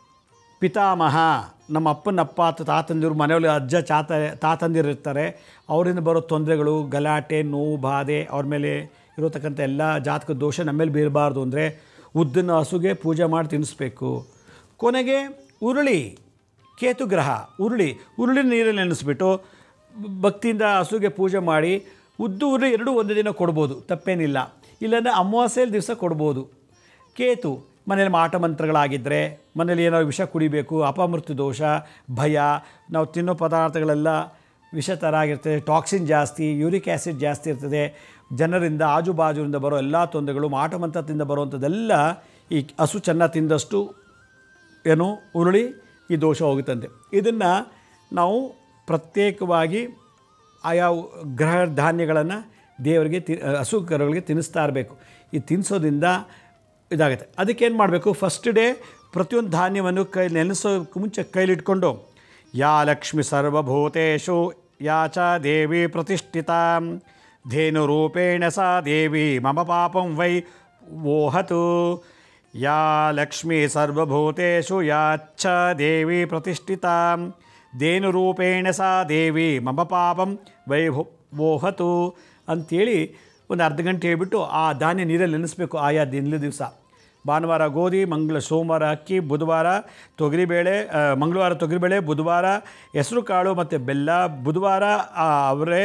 ಪಿತಾಮಹ ನಮ್ಮ ಅಪ್ಪನಪ್ಪ ಅಥವಾ ತಾತಂದಿರು ಮನೆಯಲ್ಲಿ ಅಜ್ಜ ಚಾತ ತಾತಂದಿರು ಇರ್ತಾರೆ ಅವರಿಂದ ಬರೋ ತೊಂದರೆಗಳು ಗಲಾಟೆ ನೋವು ಬಾಧೆ ಅವ್ರ ಮೇಲೆ ಇರೋತಕ್ಕಂಥ ಎಲ್ಲ ಜಾತಕ ದೋಷ ನಮ್ಮ ಮೇಲೆ ಬೀರಬಾರ್ದು ಅಂದರೆ ಉದ್ದನ ಹಸುಗೆ ಪೂಜೆ ಮಾಡಿ ತಿನ್ನಿಸ್ಬೇಕು ಕೊನೆಗೆ ಉರುಳಿ ಕೇತು ಗ್ರಹ ಉರುಳಿ ಉರುಳಿ ನೀರಲ್ಲಿ ನೆನೆಸ್ಬಿಟ್ಟು ಭಕ್ತಿಯಿಂದ ಹಸುಗೆ ಪೂಜೆ ಮಾಡಿ ಉದ್ದು ಉರುಳಿ ಎರಡೂ ಒಂದು ದಿನ ಕೊಡ್ಬೋದು ತಪ್ಪೇನಿಲ್ಲ ಇಲ್ಲಾಂದರೆ ಅಮಾವಾಸ್ಯೆಯಲ್ಲಿ ದಿವಸ ಕೊಡ್ಬೋದು ಕೇತು ಮನೇಲಿ ಮಾಟ ಮಂತ್ರಗಳಾಗಿದ್ದರೆ ಮನೇಲಿ ಏನಾದ್ರು ವಿಷ ಕುಡಿಬೇಕು ಅಪಮೃತ್ಯು ದೋಷ ಭಯ ನಾವು ತಿನ್ನೋ ಪದಾರ್ಥಗಳೆಲ್ಲ ವಿಷ ಥರ ಆಗಿರ್ತದೆ ಟಾಕ್ಸಿನ್ ಜಾಸ್ತಿ ಯೂರಿಕ್ ಆ್ಯಸಿಡ್ ಜಾಸ್ತಿ ಇರ್ತದೆ ಜನರಿಂದ ಆಜುಬಾಜುವಿಂದ ಬರೋ ಎಲ್ಲ ತೊಂದರೆಗಳು ಮಾಟ ಮಂತ್ರದಿಂದ ಬರುವಂಥದ್ದೆಲ್ಲ ಈ ಹಸು ಚೆನ್ನಾಗಿ ತಿಂದಷ್ಟು ಏನು ಉರುಳಿ ಈ ದೋಷ ಹೋಗುತ್ತಂತೆ ಇದನ್ನು ನಾವು ಪ್ರತ್ಯೇಕವಾಗಿ ಆಯಾ ಗ್ರಹ ಧಾನ್ಯಗಳನ್ನು ದೇವರಿಗೆ ತಿ ಹಸು ಕರುಗಳಿಗೆ ತಿನ್ನಿಸ್ತಾ ಇರಬೇಕು ಈ ತಿನ್ನಿಸೋದ್ರಿಂದ ಇದಾಗುತ್ತೆ ಅದಕ್ಕೇನು ಮಾಡಬೇಕು ಫಸ್ಟ್ ಡೇ ಪ್ರತಿಯೊಂದು ಧಾನ್ಯವನ್ನು ಕೈ ನೆನೆಸೋಕ್ಕೆ ಮುಂಚೆ ಕೈಲಿಟ್ಕೊಂಡು ಯಾ ಲಕ್ಷ್ಮಿ ಸರ್ವಭೂತೇಶು ಯಾ ಚ ದೇವಿ ಪ್ರತಿಷ್ಠಿತ ಧೇನುರೂಪೇಣ ಸಾ ದೇವಿ ಮಮ ಪಾಪಂ ವೈ ವೋಹತು ಯಾ ಲಕ್ಷ್ಮೀ ಸರ್ವಭೂತೇಷು ಯಾಚ್ಚ ದೇವಿ ಪ್ರತಿಷ್ಠಿತಾ ಧೇನುರೂಪೇಣ ಸಾ ದೇವಿ ಮಮ ಪಾಪಂ ವೈ ವೋಹತು ಅಂಥೇಳಿ ಒಂದು ಅರ್ಧ ಗಂಟೆ ಹೇಳ್ಬಿಟ್ಟು ಆ ಧಾನ್ಯ ನೀರಲ್ಲಿ ನೆನೆಸ್ಬೇಕು ಆಯಾ ದಿನದ ದಿವಸ ಭಾನುವಾರ ಗೋಧಿ ಮಂಗಳ ಸೋಮವಾರ ಅಕ್ಕಿ ಬುಧವಾರ ತೊಗರಿಬೇಳೆ ಆ, ಮಂಗಳವಾರ ತೊಗರಿಬೇಳೆ ಬುಧವಾರ ಹೆಸರು ಕಾಳು ಮತ್ತು ಬೆಲ್ಲ ಬುಧವಾರ ಆ, ಅವರೇ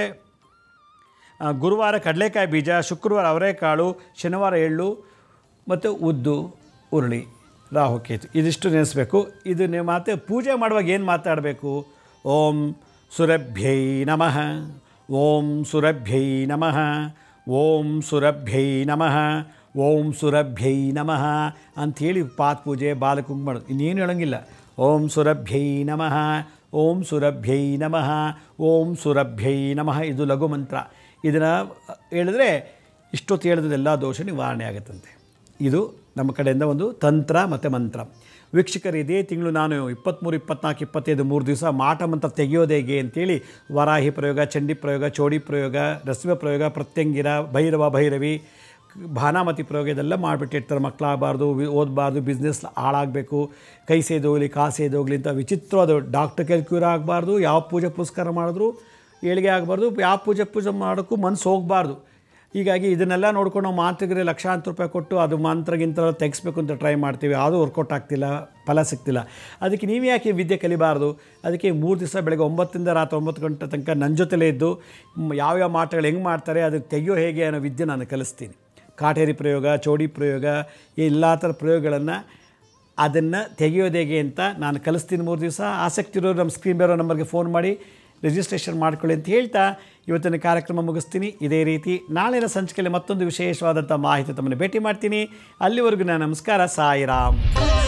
ಆ, ಗುರುವಾರ ಕಡಲೆಕಾಯಿ ಬೀಜ ಶುಕ್ರವಾರ ಅವರೆಕಾಳು ಶನಿವಾರ ಎಳ್ಳು ಮತ್ತು ಉದ್ದು ಉರುಳಿ ರಾಹುಕೇತು ಇದಿಷ್ಟು ನೆನೆಸ್ಬೇಕು ಇದು ನೀವು ಮಾತೆ ಪೂಜೆ ಮಾಡುವಾಗ ಏನು ಮಾತಾಡಬೇಕು ಓಂ ಸುರಭ್ಯೈ ನಮಃ ಓಂ ಸುರಭ್ಯೈ ನಮಃ ಓಂ ಸುರಭ್ಯೈ ನಮಃ ಓಂ ಸುರಭ್ಯೈ ನಮಃ ಅಂಥೇಳಿ ಪಾತ್ ಪೂಜೆ ಬಾಲಕುಂಗ್ ಮಾಡೋದು ಇನ್ನೇನು ಹೇಳೋಂಗಿಲ್ಲ ಓಂ ಸುರಭ್ಯೈ ನಮಃ ಓಂ ಸುರಭ್ಯೈ ನಮಃ ಓಂ ಸುರಭ್ಯೈ ನಮಃ ಇದು ಲಘು ಮಂತ್ರ ಇದನ್ನು ಹೇಳಿದ್ರೆ ಇಷ್ಟೊತ್ತು ಹೇಳಿದೆಲ್ಲ ದೋಷ ನಿವಾರಣೆ ಆಗುತ್ತಂತೆ ಇದು ನಮ್ಮ ಕಡೆಯಿಂದ ಒಂದು ತಂತ್ರ ಮತ್ತು ಮಂತ್ರ ವೀಕ್ಷಕರು ಇದೇ ತಿಂಗಳು ನಾನು ಇಪ್ಪತ್ತ್ಮೂರು ಇಪ್ಪತ್ನಾಲ್ಕು ಇಪ್ಪತ್ತೈದು ಮೂರು ದಿವಸ ಮಾಟ ಮಂತ್ರ ತೆಗೆಯೋದು ಹೇಗೆ ಅಂತೇಳಿ ವರಾಹಿ ಪ್ರಯೋಗ ಚಂಡಿ ಪ್ರಯೋಗ ಚೋಡಿ ಪ್ರಯೋಗ ರಸ್ವ ಪ್ರಯೋಗ ಪ್ರತ್ಯಂಗಿರ ಭೈರವ ಭೈರವಿ ಭಾನಾಮತಿ ಪ್ರಯೋಗ ಇದೆಲ್ಲ ಮಾಡಿಬಿಟ್ಟಿರ್ತಾರೆ ಮಕ್ಕಳಾಗಬಾರ್ದು ಓದಬಾರ್ದು ಬಿಸ್ನೆಸ್ ಹಾಳಾಗಬೇಕು ಕೈ ಸೇದೋಗ್ಲಿ ಕಾಲು ಸೇದೋಗ್ಲಿ ಅಂತ ವಿಚಿತ್ರವಾದ ಡಾಕ್ಟರ್ ಕೈಲಿ ಕ್ಯೂರ್ ಆಗಬಾರ್ದು ಯಾವ ಪೂಜೆ ಪುರಸ್ಕಾರ ಮಾಡಿದ್ರು ಏಳಿಗೆ ಆಗಬಾರ್ದು ಯಾವ ಪೂಜೆ ಪೂಜೆ ಮಾಡೋಕ್ಕೂ ಮನಸ್ಸು ಹೋಗಬಾರ್ದು ಹೀಗಾಗಿ ಇದನ್ನೆಲ್ಲ ನೋಡ್ಕೊಂಡು ನಾವು ಮಾಂತ್ರಿಕರಿಗೆ ಲಕ್ಷಾಂತರ ರೂಪಾಯಿ ಕೊಟ್ಟು ಅದು ಮಂತ್ರಗಿಂತ ತೆಗಿಸ್ಬೇಕು ಅಂತ ಟ್ರೈ ಮಾಡ್ತೀವಿ ಅದು ವರ್ಕೌಟ್ ಆಗ್ತಿಲ್ಲ ಫಲ ಸಿಗ್ತಿಲ್ಲ ಅದಕ್ಕೆ ನೀವು ಯಾಕೆ ವಿದ್ಯೆ ಕಲಿಬಾರ್ದು ಅದಕ್ಕೆ ಮೂರು ದಿವಸ ಬೆಳಗ್ಗೆ ಒಂಬತ್ತರಿಂದ ರಾತ್ರಿ ಒಂಬತ್ತು ಗಂಟೆ ತನಕ ನನ್ನ ಜೊತೆಲೇ ಇದ್ದು ಮ್, ಯಾವ್ಯಾವ ಮಾಟಗಳು ಹೆಂಗೆ ಮಾಡ್ತಾರೆ ಅದಕ್ಕೆ ತೆಗೆಯೋ ಹೇಗೆ ಅನ್ನೋ ವಿದ್ಯೆ ನಾನು ಕಲಿಸ್ತೀನಿ ಕಾಟೇರಿ ಪ್ರಯೋಗ ಚೌಡಿ ಪ್ರಯೋಗ ಈ ಎಲ್ಲ ಥರ ಪ್ರಯೋಗಗಳನ್ನು ಅದನ್ನು ತೆಗೆಯೋದು ಹೇಗೆ ಅಂತ ನಾನು ಕಲಿಸ್ತೀನಿ ಮೂರು ದಿವಸ ಆಸಕ್ತಿ ಇರೋರು ನಮ್ಮ ಸ್ಕ್ರೀನ್ ಬೇರೋ ನಂಬರ್ಗೆ ಫೋನ್ ಮಾಡಿ ರಿಜಿಸ್ಟ್ರೇಷನ್ ಮಾಡ್ಕೊಳ್ಳಿ ಅಂತ ಹೇಳ್ತಾ ಇವತ್ತಿನ ಕಾರ್ಯಕ್ರಮ ಮುಗಿಸ್ತೀನಿ ಇದೇ ರೀತಿ ನಾಳಿನ ಸಂಚಿಕೆಯಲ್ಲಿ ಮತ್ತೊಂದು ವಿಶೇಷವಾದಂಥ ಮಾಹಿತಿ ತಮ್ಮನ್ನು ಭೇಟಿ ಮಾಡ್ತೀನಿ ಅಲ್ಲಿವರೆಗೂ ನಾನು ನಮಸ್ಕಾರ ಸಾಯಿರಾಮ್